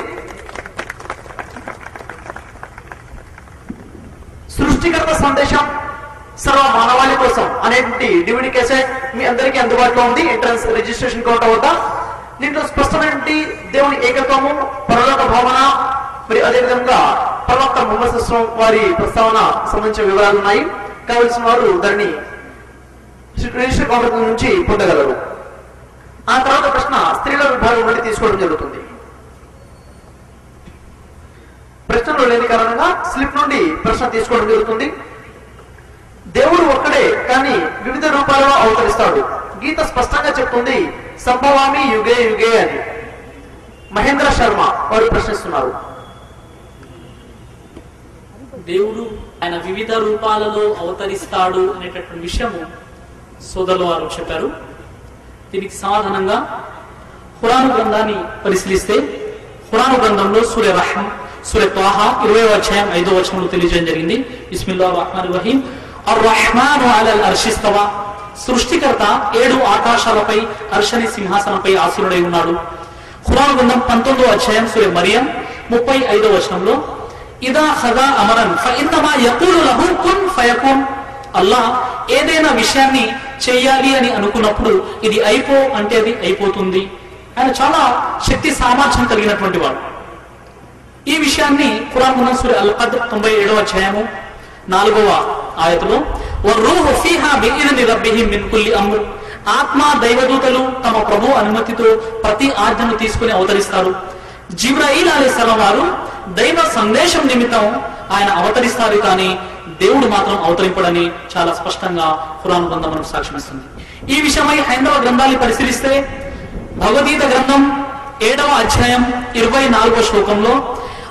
సృష్టికర్త సందేశం సర్వ మానవాళి కోసం అనేటువంటి డివిడి కేసెట్ మీ అందరికీ అందుబాటులో ఉంది ఎంట్రన్స్ రిజిస్ట్రేషన్ కౌంటర్ వద్ద దీంట్లో స్పష్టమైనటువంటి దేవుని ఏకత్వము పరలోక భావన మరి అదేవిధంగా ప్రవక్త ముహమ్మద్ సస్సం వారి ప్రస్తావన సంబంధించిన వివరాలు ఉన్నాయి కావలసిన వారు దానిని రిజిస్టర్ కౌంటర్ నుంచి పొందగలరు ఆ తర్వాత ప్రశ్న స్త్రీల విభాగం నుండి తీసుకోవడం జరుగుతుంది ప్రశ్నలు లేని కారణంగా స్లిప్ నుండి ప్రశ్న తీసుకోవడం జరుగుతుంది దేవుడు ఒక్కడే కానీ వివిధ రూపాలలో అవతరిస్తాడు గీత స్పష్టంగా చెప్తుంది సంభవామి యుగే యుగే అని మహేంద్ర శర్మ వారు ప్రశ్నిస్తున్నారు దేవుడు ఆయన వివిధ రూపాలలో అవతరిస్తాడు అనేటటువంటి విషయము సోదరుల వారు చెప్పారు దీనికి సమాధానంగా ఖురాను గ్రంథాన్ని పరిశీలిస్తే ఖురాను గ్రంథంలో సూర్య రహం సూర్య త్వాహ ఇరవై అధ్యాయం ఐదో వచనంలో తెలియజేయడం జరిగింది ఇస్మిల్లా రహమాన్ రహీం అర్ రహమాను అలల్ అర్షిస్తవా సృష్టికర్త ఏడు ఆకాశాలపై అర్షని సింహాసనంపై ఆసీనుడై ఉన్నాడు ఖురాన్ గ్రంథం పంతొమ్మిదో అధ్యాయం సూర్య మరియం ముప్పై ఐదో వచనంలో ఇదా హదా అమరన్ ఫఇన్నమా యకూలు లహు కున్ ఫయకున్ అల్లా ఏదైనా విషయాన్ని చెయ్యాలి అని అనుకున్నప్పుడు ఇది అయిపో అంటే అది అయిపోతుంది ఆయన చాలా శక్తి సామర్థ్యం కలిగినటువంటి వాడు ఈ విషయాన్ని ఖురాన్ గ్రంథం సూర్య అల్ కద్ తొంభై ఏడవ అధ్యాయము నాలుగవ ఆయతలో వర్రూహు ఫీహా బిఇذن రబ్బిహిం మిన్ కుల్లి అమ్ర్ ఆత్మ దైవదూతలు తమ ప్రభు అనుమతితో ప్రతి ఆజ్ఞను తీసుకుని అవతరిస్తారు జిబ్రాయిల్ అలైహిస్సలాం వారు దైవ సందేశం నిమిత్తం ఆయన అవతరిస్తారు కానీ దేవుడు మాత్రం అవతరింపడని చాలా స్పష్టంగా ఖురాన్ గ్రంథం మనకు సాక్ష్యమిస్తుంది ఈ విషయమై హైందవ గ్రంథాన్ని పరిశీలిస్తే భగవద్గీత గ్రంథం ఏడవ అధ్యాయం ఇరవై నాలుగవ శ్లోకంలో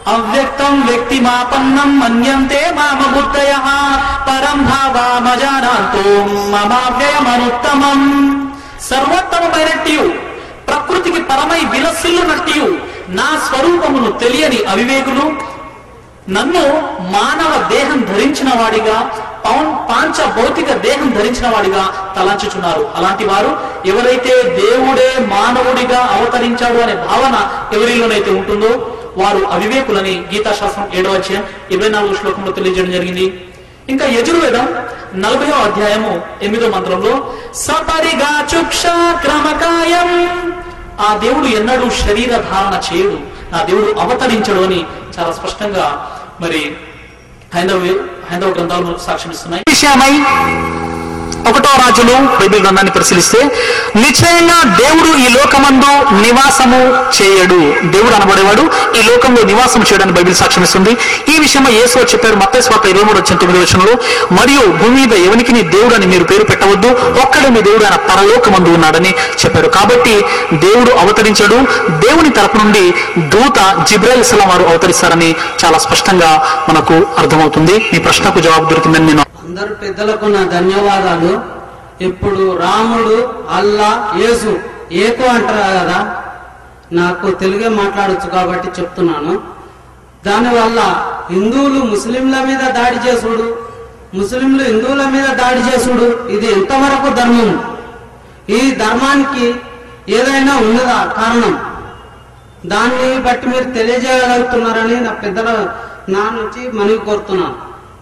అవ్యక్తం వ్యక్తిమాపన్నం మన్యంతే మామ బుద్ధయ పరం భావామజానాంతో మమావ్యయమనుత్తమం సర్వోత్తమమైనట్టు ప్రకృతికి పరమై విలసిల్లునట్టు నా స్వరూపమును తెలియని అవివేకులు నన్ను మానవ దేహం ధరించిన వాడిగా పౌన్ పాంచ భౌతిక దేహం ధరించిన వాడిగా తలంచుచున్నారు అలాంటి వారు ఎవరైతే దేవుడే మానవుడిగా అవతరించాడు అనే భావన ఎవరిలోనైతే ఉంటుందో వారు అవివేకులని గీతాశాస్త్రం ఏడవ అధ్యాయం ఇరవై నాలుగు శ్లోకంలో తెలియజేయడం జరిగింది ఇంకా యజుర్వేదం నలభైవ అధ్యాయము ఎనిమిదో మంత్రంలో సపరిగా చుక్ష క్రమకాయం ఆ దేవుడు ఎన్నడూ శరీర ధారణ చేయడు నా దేవుడు అవతరించడు అని చాలా స్పష్టంగా మరి హైందవ హైందవ గ్రంథాలు మనకు సాక్ష్యం ఇస్తున్నాయి విషయమై ఒకటో రాజులు బైబిల్ గ్రంథాన్ని పరిశీలిస్తే నిశ్చయంగా దేవుడు ఈ లోకమందు నివాసము చేయడు దేవుడు అనబడేవాడు ఈ లోకంలో నివాసం చేయడానికి బైబిల్ సాక్ష్యం ఇస్తుంది ఈ విషయమై యేసు చెప్పారు మత్తయి స్వార్థ ఇరవై మూడు వచ్చిన తొమ్మిది వచనంలో మరియు భూమి మీద ఎవరికి నీ దేవుడు అని మీరు పేరు పెట్టవద్దు ఒక్కడే మీ దేవుడు ఆయన పరలోకమందు ఉన్నాడని చెప్పారు కాబట్టి దేవుడు అవతరించడు దేవుని తరపు నుండి దూత జిబ్రాయిల్ ఇస్లాం వారు అవతరిస్తారని చాలా స్పష్టంగా మనకు అర్థమవుతుంది మీ ప్రశ్నకు జవాబు దొరికిందని నేను అందరు పెద్దలకు నా ధన్యవాదాలు ఇప్పుడు రాముడు అల్లా యేసు ఏకు అంటారు కదా నాకు తెలుగే మాట్లాడొచ్చు కాబట్టి చెప్తున్నాను దానివల్ల హిందువులు ముస్లింల మీద దాడి చేసుడు ముస్లింలు హిందువుల మీద దాడి చేసుడు ఇది ఎంతవరకు ధర్మం ఈ ధర్మానికి ఏదైనా ఉన్నదా కారణం దాన్ని బట్టి మీరు తెలియజేయగలుగుతున్నారని నా పెద్దల నా నుంచి మనవి కోరుతున్నాను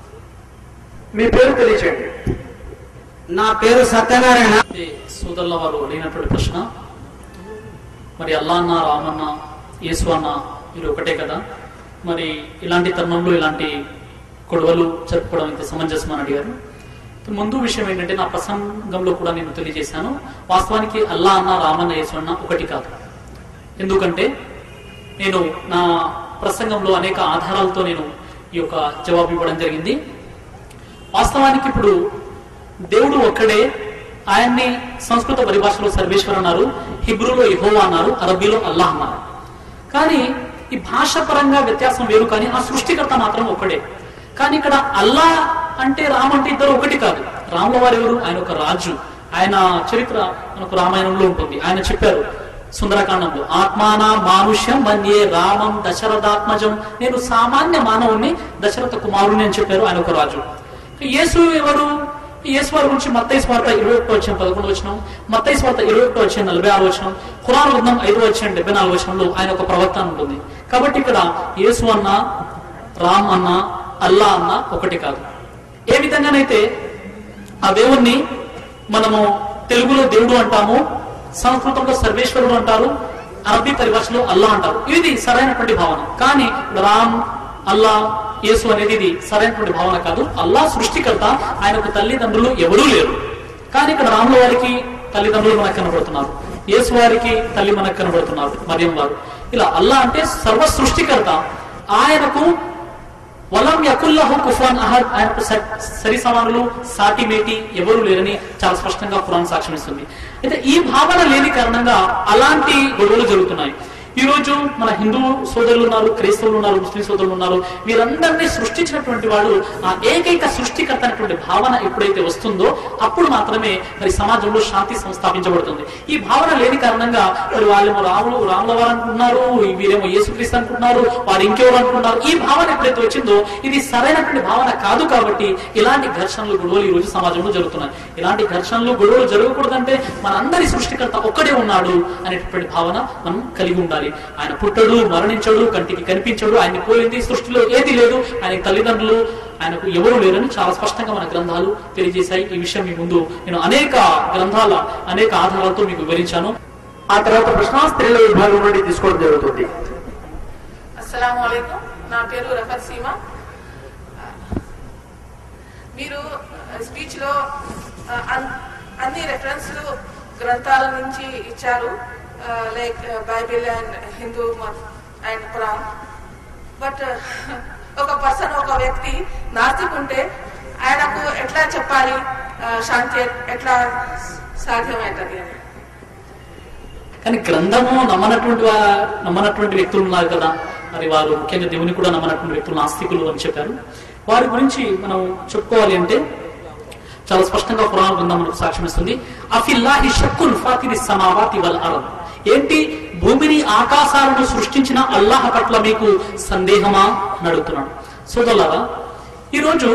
మీ పేరు తెలియచేయండి నా పేరు సత్యనారాయణ ఇది సోదరుల వారు అడిగినటువంటి ప్రశ్న మరి అల్లా అన్న రామన్న యేసు అన్న మీరు ఒకటే కదా మరి ఇలాంటి తరుణంలో ఇలాంటి గొడవలు జరుపుకోవడం ఇంత సమంజసం అని అడిగారు ముందు విషయం ఏంటంటే నా ప్రసంగంలో కూడా నేను తెలియజేశాను వాస్తవానికి అల్లా అన్న రామన్న యేసు అన్న ఒకటి కాదు ఎందుకంటే నేను నా ప్రసంగంలో అనేక ఆధారాలతో నేను ఈ యొక్క జవాబు ఇవ్వడం జరిగింది వాస్తవానికి ఇప్పుడు దేవుడు ఒక్కడే ఆయన్ని సంస్కృత పరిభాషలో సర్వేశ్వర్ అన్నారు హిబ్రూలో ఇహోవా అన్నారు అరబీలో అల్లాహ్ అన్నారు కానీ ఈ భాష పరంగా వ్యత్యాసం వేరు కానీ ఆ సృష్టికర్త మాత్రం ఒక్కడే కానీ ఇక్కడ అల్లా అంటే రామ్ అంటే ఇద్దరు ఒకటి కాదు రాముల వారు ఎవరు ఆయన ఒక రాజు ఆయన చరిత్ర మనకు రామాయణంలో ఉంటుంది ఆయన చెప్పారు సుందరకాండంలో ఆత్మాన మానుష్యం మన్యే రామం దశరథాత్మజం నేను సామాన్య మానవుణ్ణి దశరథ కుమారుని అని చెప్పారు ఆయన ఒక రాజు యేసు ఎవరు యేసు వారి గురించి మత్తయి స్వార్థ ఇరవై ఒకటో వచ్చిన పదకొండు వచ్చిన మత్తయి స్వార్థ ఇరవై ఒకటో వచ్చిన నలభై ఆరు వచ్చిన ఖురాన్ గ్రంథం ఐదో వచ్చిన డెబ్బై నాలుగు వచనంలో ఆయన ఒక ప్రవక్త అని ఉంటుంది కాబట్టి ఇక్కడ యేసు అన్న రామ్ అన్న అల్లా అన్న ఒకటి కాదు ఏ విధంగానైతే ఆ దేవుణ్ణి మనము తెలుగులో దేవుడు అంటాము సంస్కృతంలో సర్వేశ్వరుడు అంటారు అరబీ పరిభాషలో అల్లా అంటారు ఇది సరైనటువంటి భావన కానీ రామ్ అల్లా యేసు అనేది ఇది సరైనటువంటి భావన కాదు అల్లా సృష్టికర్త ఆయనకు తల్లిదండ్రులు ఎవరూ లేరు కానీ ఇక్కడ రాముల వారికి తల్లిదండ్రులు మనకు కనబడుతున్నారు యేసు వారికి తల్లి మనకు కనబడుతున్నారు మరియం వారు ఇలా అల్లా అంటే సర్వ సృష్టికర్త ఆయనకు వలం యకుల్లహు కుఫాన్ అహద్ ఆయనకు స- సరి సమానులు సాటి మేటి ఎవరు లేరని చాలా స్పష్టంగా ఖురాన్ సాక్ష్యం ఇస్తుంది అయితే ఈ భావన లేని కారణంగా అలాంటి గొడవలు జరుగుతున్నాయి ఈ రోజు మన హిందూ సోదరులు ఉన్నారు క్రైస్తవులు ఉన్నారు ముస్లిం సోదరులు ఉన్నారు వీరందరినీ సృష్టించినటువంటి వాడు ఆ ఏకైక సృష్టికర్త అనేటువంటి భావన ఎప్పుడైతే వస్తుందో అప్పుడు మాత్రమే మరి సమాజంలో శాంతి సంస్థాపించబడుతుంది ఈ భావన లేని కారణంగా మరి వాళ్ళేమో రాములు రాముల వారు అనుకుంటున్నారు వీరేమో యేసుక్రీస్తు అనుకుంటున్నారు వారు ఇంకెవరు అనుకుంటున్నారు ఈ భావన ఎప్పుడైతే వచ్చిందో ఇది సరైనటువంటి భావన కాదు కాబట్టి ఇలాంటి ఘర్షణలు గొడవలు ఈ రోజు సమాజంలో జరుగుతున్నాయి ఇలాంటి ఘర్షణలు గొడవలు జరగకూడదంటే మనందరి సృష్టికర్త ఒక్కడే ఉన్నాడు అనేటటువంటి భావన మనం కలిగి ఉండాలి ఆయన పుట్టడు మరణించడు కంటికి కనిపించడు ఆయన పోయింది సృష్టిలో ఏది లేదు ఆయన తల్లిదండ్రులు ఆయనకు ఎవరు లేరని చాలా స్పష్టంగా మన గ్రంథాలు తెలియజేశాయి ఈ విషయం మీ ముందు నేను అనేక గ్రంథాల అనేక ఆధారాలతో మీకు వివరించాను ఆ తర్వాత ప్రశ్న స్త్రీల విభాగం నుండి తీసుకోవడం జరుగుతుంది అస్సలం నా పేరు రఫర్ సీమా మీరు స్పీచ్ లో ఆ, అన్- అన్ని రెఫరెన్స్లు గ్రంథాల నుంచి ఇచ్చారు like Bible and Hindu and Quran but ఒక పర్సన్ ఒక వ్యక్తి నాస్తిక్ ఉంటే ఆయనకు ఎట్లా చెప్పాలి ఆ, శాంతి ఎట్లా సాధ్యమవుతుంది అని కానీ గ్రంథము నమ్మనటువంటి వా- నమ్మనటువంటి వ్యక్తులు ఉన్నారు కదా మరి వారు ముఖ్యంగా దేవుని కూడా నమ్మనటువంటి వ్యక్తులు నాస్తికులు అని చెప్పారు వారి గురించి మనం చెప్పుకోవాలి అంటే చాలా స్పష్టంగా పురాణ బృందం మనకు సాక్ష్యం ఇస్తుంది అఫిల్లాహి షక్కున్ ఫాతిరి సమావాతి వల్ అరబ్ ఏంటి భూమిని ఆకాశాలను సృష్టించిన అల్లాహ్ పట్ల మీకు సందేహమా అని అడుగుతున్నాడు సోదరులారా ఈరోజు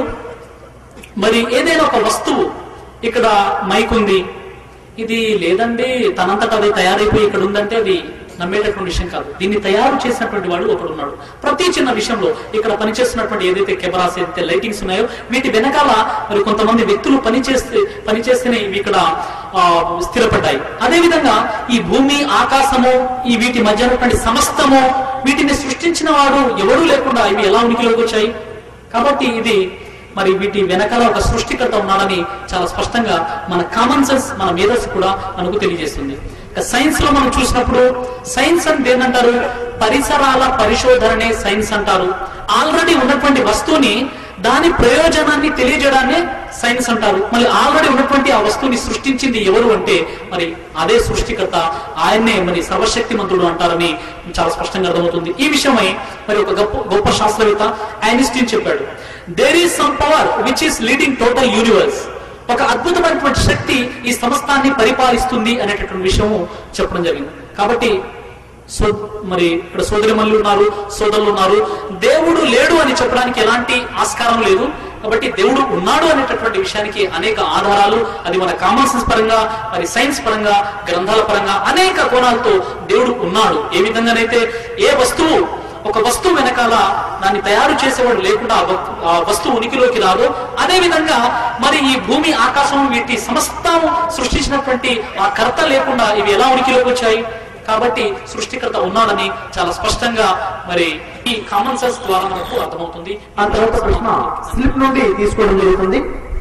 మరి ఏదైనా ఒక వస్తువు ఇక్కడ మైక్ ఉంది ఇది లేదండి తనంతట అది తయారైపోయి ఇక్కడ ఉందంటే అది నమ్మేటటువంటి విషయం కాదు దీన్ని తయారు చేసినటువంటి వాడు ఒకడు ఉన్నాడు ప్రతి చిన్న విషయంలో ఇక్కడ పనిచేస్తున్నటువంటి ఏదైతే కెమెరాస్ ఏదైతే లైటింగ్స్ ఉన్నాయో వీటి వెనకాల మరి కొంతమంది వ్యక్తులు పనిచేస్తే పనిచేస్తేనే ఇవి ఇక్కడ ఆ, స్థిరపడ్డాయి అదే విధంగా ఈ భూమి ఆకాశము ఈ వీటి మధ్య ఉన్నటువంటి సమస్తము వీటిని సృష్టించిన వాడు ఎవడూ లేకుండా ఇవి ఎలా ఉనికిలోకి వచ్చాయి కాబట్టి ఇది మరి వీటి వెనకాల ఒక సృష్టికర్త ఉన్నాడని చాలా స్పష్టంగా మన కామన్ సెన్స్ మన మేధస్సు కూడా మనకు తెలియజేస్తుంది ఇక సైన్స్ లో మనం చూసినప్పుడు సైన్స్ అంటే ఏంటంటారు పరిసరాల పరిశోధననే సైన్స్ అంటారు ఆల్రెడీ ఉన్నటువంటి వస్తువుని దాని ప్రయోజనాన్ని తెలియజేయడాన్ని సైన్స్ అంటారు మళ్ళీ ఆల్రెడీ ఉన్నటువంటి ఆ వస్తువుని సృష్టించింది ఎవరు అంటే మరి అదే సృష్టికర్త ఆయన్నే మరి సర్వశక్తిమంతుడు అంటారని చాలా స్పష్టంగా అర్థమవుతుంది ఈ విషయమై మరి ఒక గొప్ప గొప్ప శాస్త్రవేత్త ఐన్స్టీన్ చెప్పాడు there is some power which is leading total universe ఒక అద్భుతమైనటువంటి శక్తి ఈ సమస్తాన్ని పరిపాలిస్తుంది అనేటటువంటి విషయము చెప్పడం జరిగింది కాబట్టి సో మరి ఇక్కడ సోదరిమల్లు ఉన్నారు సోదరులు ఉన్నారు దేవుడు లేడు అని చెప్పడానికి ఎలాంటి ఆస్కారం లేదు కాబట్టి దేవుడు ఉన్నాడు అనేటటువంటి విషయానికి అనేక ఆధారాలు అది మన కామన్ సెన్స్ పరంగా మరి సైన్స్ పరంగా గ్రంథాల పరంగా అనేక కోణాలతో దేవుడు ఉన్నాడు ఏ విధంగానైతే ఏ వస్తువు ఒక వస్తువు వెనకాల దాన్ని తయారు చేసేవాడు లేకుండా ఆ వస్తు- ఆ వస్తువు ఉనికిలోకి రాదు అదే విధంగా మరి ఈ భూమి ఆకాశం వీటి సమస్తం సృష్టించినటువంటి ఆ కర్త లేకుండా ఇవి ఎలా ఉనికిలోకి వచ్చాయి కాబట్టి సృష్టికర్త ఉన్నాడని చాలా స్పష్టంగా మరి ఈ కామన్ సెన్స్ ద్వారా మనకు అర్థమవుతుంది ఆ తర్వాత ప్రశ్న స్లిప్ నుండి తీసుకోవడం జరుగుతుంది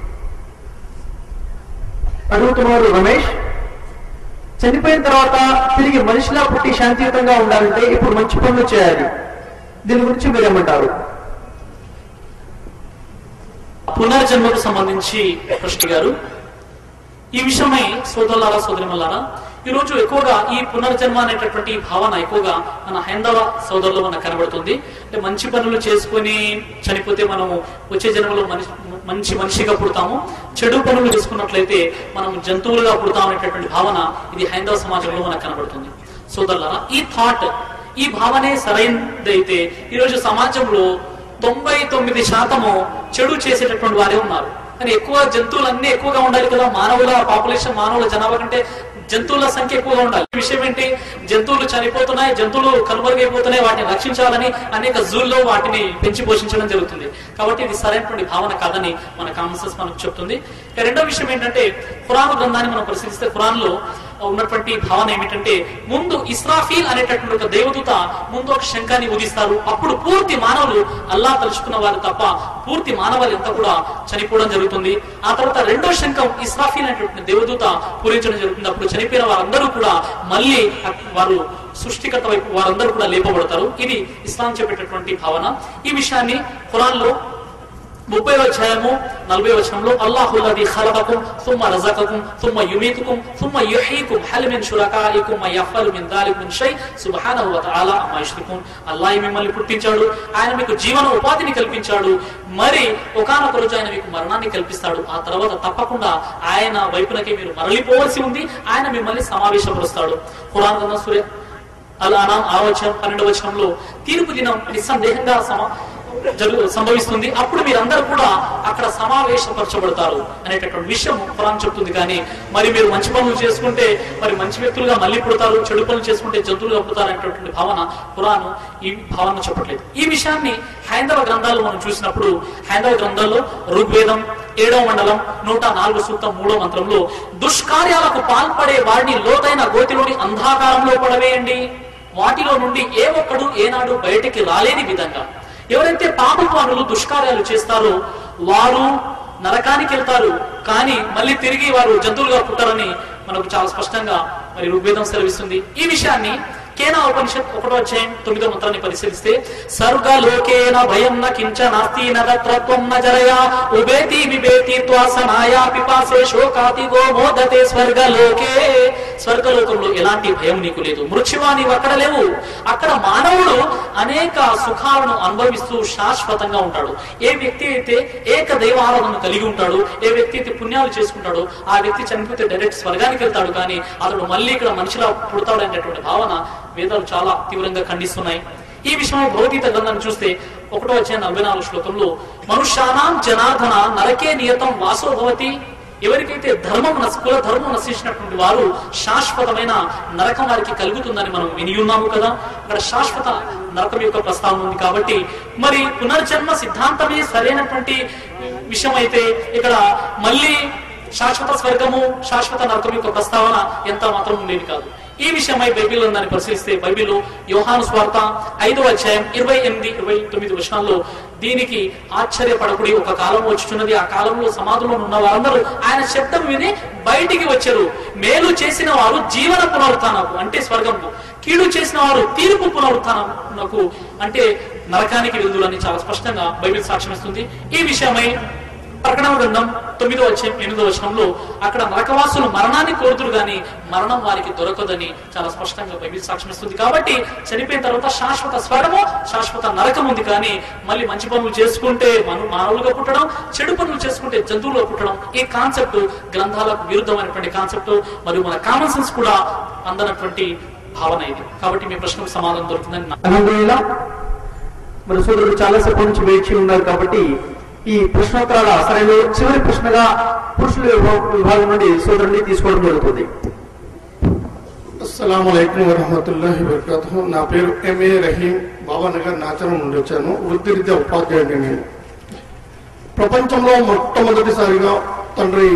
అడుగుతున్నారు రమేష్ చనిపోయిన తర్వాత తిరిగి మనిషిలా పుట్టి శాంతియుతంగా ఉండాలంటే ఇప్పుడు మంచి పనులు చేయాలి దీని గురించి మీరేమంటారు పునర్జన్మకు సంబంధించి కృష్ణ గారు ఈ విషయమై సోదరులారా సోదరిమల్లారా ఈ రోజు ఎక్కువగా ఈ పునర్జన్మ అనేటటువంటి భావన ఎక్కువగా మన హైందవ సోదరులు మనకు కనబడుతుంది అంటే మంచి పనులు చేసుకొని చనిపోతే మనము వచ్చే జన్మలో మనిషి మంచి మనిషిగా పుడతాము చెడు పనులు చేసుకున్నట్లయితే మనం జంతువులుగా పుడతాం అనేటటువంటి భావన ఇది హైందవ సమాజంలో మనకు కనబడుతుంది సోదరులారా ఈ థాట్ ఈ భావనే సరైనదైతే ఈ రోజు సమాజంలో తొంభై తొమ్మిది శాతము చెడు చేసేటటువంటి వారే ఉన్నారు కానీ ఎక్కువ జంతువులన్నీ ఎక్కువగా ఉండాలి కదా మానవుల పాపులేషన్ మానవుల జనాభా కంటే జంతువుల సంఖ్య ఎక్కువగా ఉండాలి ఈ విషయం ఏంటి జంతువులు చనిపోతున్నాయి జంతువులు కనుమరుగైపోతున్నాయి వాటిని రక్షించాలని అనేక జూల్లో వాటిని పెంచి పోషించడం జరుగుతుంది కాబట్టి ఇది సరైనటువంటి భావన కాదని మన కామన్సెన్స్ మనకు చెప్తుంది ఇక రెండో విషయం ఏంటంటే ఖురాన్ గ్రంథాన్ని మనం పరిశీలిస్తే ఖురాన్ లో ఉన్నటువంటి భావన ఏమిటంటే ముందు ఇస్రాఫీల్ అనేటటువంటి ఒక దేవదూత ముందు ఒక శంఖాన్ని ఉదిస్తారు అప్పుడు పూర్తి మానవులు అల్లా తలుచుకున్న వారు తప్ప పూర్తి మానవాళి అంతా కూడా చనిపోవడం జరుగుతుంది ఆ తర్వాత రెండో శంఖం ఇస్రాఫీల్ అనేటటువంటి దేవదూత పూరించడం జరుగుతుంది అప్పుడు చనిపోయిన వారందరూ కూడా మళ్ళీ వారు సృష్టికర్త వైపు వారందరూ కూడా లేపబడతారు ఇది ఇస్లాం చెప్పేటటువంటి భావన ఈ విషయాన్ని ఖురాన్ లో ముప్పై అధ్యాయము నలభై వచనంలో అల్లాహుల్లది ఖలకకుం ثم رزقكم ثم يميتكم ثم يحييكم هل من شركائكم من يفعل من ذلك من شيء سبحانه وتعالى అమ్మా యష్రికున్ అల్లాహ్ మిమ్మల్ని పుట్టించాడు ఆయన మీకు జీవన ఉపాధిని కల్పించాడు మరి ఒకానొక రోజు ఆయన మీకు మరణాన్ని కల్పిస్తాడు ఆ తర్వాత తప్పకుండా ఆయన వైపునకి మీరు మరలిపోవలసి ఉంది ఆయన మిమ్మల్ని సమావేశపరుస్తాడు ఖురాన్ గ్రంథం సూర్య అలా ఆవచనం పన్నెండు వచనంలో తీర్పు దినం నిస్సందేహంగా సమ జరుగు సంభవిస్తుంది అప్పుడు మీరందరూ కూడా అక్కడ సమావేశపరచబడతారు అనేటటువంటి విషయం ఖురాన్ చెప్తుంది కానీ మరి మీరు మంచి పనులు చేసుకుంటే మరి మంచి వ్యక్తులుగా మళ్ళీ పుడతారు చెడు పనులు చేసుకుంటే జంతువులుగా పుడతారు అనేటటువంటి భావన ఖురాన్ ఈ భావన చెప్పట్లేదు ఈ విషయాన్ని హైందవ గ్రంథాలు మనం చూసినప్పుడు హైందవ గ్రంథాల్లో ఋగ్వేదం ఏడవ మండలం నూట నాలుగు సూక్తం మూడో మంత్రంలో దుష్కార్యాలకు పాల్పడే వాడిని లోతైన గోతిలోని అంధాకారంలో పడవేయండి వాటిలో నుండి ఏ ఒక్కడు ఏనాడు బయటికి రాలేని విధంగా ఎవరైతే పాప పనులు దుష్కార్యాలు చేస్తారో వారు నరకానికి వెళ్తారు కానీ మళ్ళీ తిరిగి వారు జంతువులుగా పుట్టారని మనకు చాలా స్పష్టంగా మరి ఋగ్వేదం సెలవిస్తుంది ఈ విషయాన్ని కేనా ఉపనిషత్ ఒకటో అధ్యాయం తొమ్మిదో మంత్రాన్ని పరిశీలిస్తే సర్గలోకేన భయం న కించ నాస్తి నత్వం న జరయా ఉబేతి విబేతి త్వాసనాయా పిపాసే శోకాతి గో మోదతే స్వర్గలోకే స్వర్గలోకంలో ఎలాంటి భయం నీకు లేదు మృత్యువా నీవు అక్కడ లేవు అక్కడ మానవుడు అనేక సుఖాలను అనుభవిస్తూ శాశ్వతంగా ఉంటాడు ఏ వ్యక్తి అయితే ఏక దైవారాధన కలిగి ఉంటాడు ఏ వ్యక్తి అయితే పుణ్యాలు చేసుకుంటాడో ఆ వ్యక్తి చనిపోతే డైరెక్ట్ స్వర్గానికి వెళ్తాడు కానీ అతడు మళ్ళీ ఇక్కడ మనిషిలా పుడతాడు అనేటువంటి భావన వేదాలు చాలా తీవ్రంగా ఖండిస్తున్నాయి ఈ విషయమై భగవద్గీత గ్రంథాన్ని చూస్తే ఒకటో వచ్చే నలభై నాలుగు శ్లోకంలో మనుష్యానాం జనార్దన నరకే నియతం వాసో భవతి ఎవరికైతే ధర్మం నశ- కుల ధర్మం నశించినటువంటి వారు శాశ్వతమైన నరకం వారికి కలుగుతుందని మనం విని ఉన్నాము కదా అక్కడ శాశ్వత నరకం యొక్క ప్రస్తావన ఉంది కాబట్టి మరి పునర్జన్మ సిద్ధాంతమే సరైనటువంటి విషయం అయితే ఇక్కడ మళ్ళీ శాశ్వత స్వర్గము శాశ్వత నరకం యొక్క ప్రస్తావన ఎంత మాత్రం ఉండేది కాదు ఈ విషయమై బైబిల్లో దాన్ని పరిశీలిస్తే బైబిల్లో యోహాను స్వార్త ఐదో అధ్యాయం ఇరవై ఎనిమిది ఇరవై తొమ్మిది వచనాల్లో దీనికి ఆశ్చర్యపడకుడి ఒక కాలం వచ్చుచున్నది ఆ కాలంలో సమాధుల్లో ఉన్న వారందరూ ఆయన శబ్దం విని బయటికి వచ్చారు మేలు చేసిన వారు జీవన పునరుత్నకు అంటే స్వర్గంకు కీడు చేసిన వారు తీర్పు పునరుత్నకు అంటే నరకానికి వెళ్దులని చాలా స్పష్టంగా బైబిల్ సాక్ష్యం ఇస్తుంది ఈ విషయమై ప్రకటన గ్రంథం తొమ్మిదో వచ్చే ఎనిమిదో వచనంలో అక్కడ నరకవాసులు మరణాన్ని కోరుతురు గాని మరణం వారికి దొరకదని చాలా స్పష్టంగా బైబిల్ సాక్ష్యం ఇస్తుంది కాబట్టి చనిపోయిన తర్వాత శాశ్వత స్వరము శాశ్వత నరకం ఉంది కానీ మళ్ళీ మంచి పనులు చేసుకుంటే మనం మానవులుగా పుట్టడం చెడు పనులు చేసుకుంటే జంతువులుగా పుట్టడం ఈ కాన్సెప్ట్ గ్రంథాలకు విరుద్ధమైనటువంటి కాన్సెప్ట్ మరియు మన కామన్ సెన్స్ కూడా అందనటువంటి భావన ఇది కాబట్టి మీ ప్రశ్నకు సమాధానం దొరుకుతుందని నా అల్హమ్దులిల్లా మన సోదరుడు చాలాసేపు నుంచి వేచి ఉన్నారు కాబట్టి ఈ ప్రశ్నోత్తరాల సరైన చివరి ప్రశ్నగా పురుషుల విభా- విభాగం నుండి సోదరుడిని తీసుకోవడం జరుగుతుంది అస్సలం వరహమతుల్లాహి వబర్కాతు నా పేరు ఎంఏ రహీం బాబానగర్ నాచరం నుండి వచ్చాను వృత్తిరీత్యా ఉపాధ్యాయుడిని నేను ప్రపంచంలో మొట్టమొదటిసారిగా తండ్రి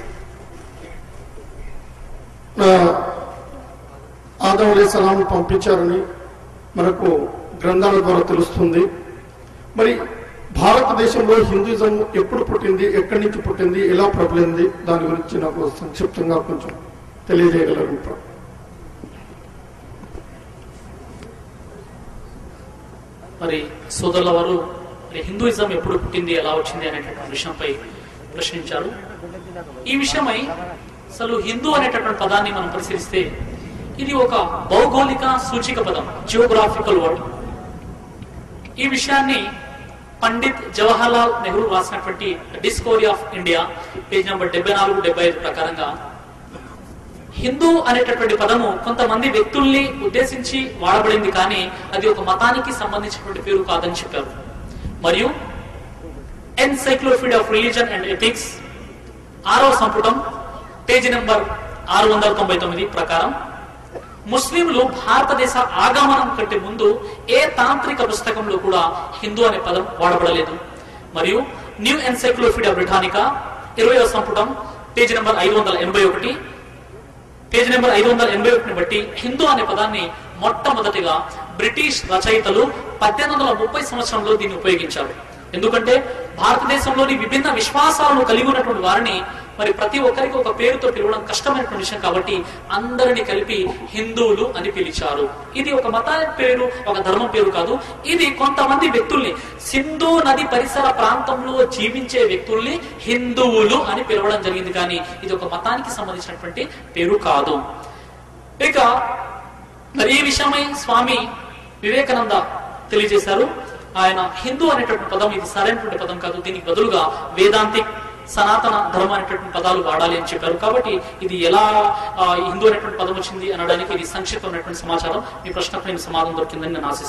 ఆ, ఆదం అలీ సలాం పంపించారని మనకు గ్రంథాల ద్వారా తెలుస్తుంది మరి భారతదేశంలో హిందూయిజం ఎప్పుడు పుట్టింది ఎక్కడి నుంచి పుట్టింది ఎలా ప్రబలింది దాని గురించి నాకు సంక్షిప్తంగా కొంచెం తెలియజేయగలరు మరి సోదరుల వారు మరి హిందూయిజం ఎప్పుడు పుట్టింది ఎలా వచ్చింది అనేటటువంటి విషయంపై ప్రశ్నించారు ఈ విషయమై అసలు హిందూ అనేటటువంటి పదాన్ని మనం పరిశీలిస్తే ఇది ఒక భౌగోళిక సూచిక పదం జియోగ్రాఫికల్ వర్డ్ ఈ విషయాన్ని పండిత్ జవహర్లాల్ నెహ్రూ రాసినటువంటి Discovery of India page number డెబ్బై నాలుగు డెబ్బై ఐదు ప్రకారంగా హిందూ అనేటటువంటి పదము కొంతమంది వ్యక్తుల్ని ఉద్దేశించి వాడబడింది కానీ అది ఒక మతానికి సంబంధించినటువంటి పేరు కాదని చెప్పారు మరియు Encyclopedia of Religion and Ethics ఆరో సంపుటం పేజీ నెంబర్ ఆరు వందల తొంభై తొమ్మిది ప్రకారం ముస్లింలు భారతదేశ ఆగమనం కంటే ముందు ఏ తాంత్రిక పుస్తకంలో కూడా హిందూ అనే పదం వాడబడలేదు మరియు న్యూ ఎన్సైక్లోపీడియా బ్రిటానికా ఇరవయో సంపుటం పేజీ నెంబర్ ఐదు వందల ఎనభై ఒకటి పేజ్ నెంబర్ ఐదు వందల ఎనభై ఒకటిని బట్టి హిందూ అనే పదాన్ని మొట్టమొదటిగా బ్రిటిష్ రచయితలు పద్దెనిమిది వందల ముప్పై సంవత్సరంలో దీన్ని ఉపయోగించారు ఎందుకంటే భారతదేశంలోని విభిన్న విశ్వాసాలను కలిగి ఉన్నటువంటి వారిని మరి ప్రతి ఒక్కరికి ఒక పేరుతో పిలవడం కష్టమైనటువంటి విషయం కాబట్టి అందరిని కలిపి హిందువులు అని పిలిచారు ఇది ఒక మత పేరు ఒక ధర్మం పేరు కాదు ఇది కొంతమంది వ్యక్తుల్ని సింధు నది పరిసర ప్రాంతంలో జీవించే వ్యక్తుల్ని హిందువులు అని పిలవడం జరిగింది కానీ ఇది ఒక మతానికి సంబంధించినటువంటి పేరు కాదు ఇక మరి ఈ విషయమై స్వామి వివేకానంద తెలియజేశారు ఆయన హిందూ అనేటటువంటి పదం ఇది సరైనటువంటి పదం కాదు దీనికి బదులుగా వేదాంతిక్ సనాతన ధర్మం అనేటటువంటి పదాలు వాడాలి అని చెప్పారు కాబట్టి ఇది ఎలా ఆ, హిందూ అనేటువంటి పదం వచ్చింది అనడానికి ఇది సంక్షిప్తమైనటువంటి సమాచారం మీ ప్రశ్నకు నేను సమాధానం దొరికిందని నేను ఆశిస్తున్నాను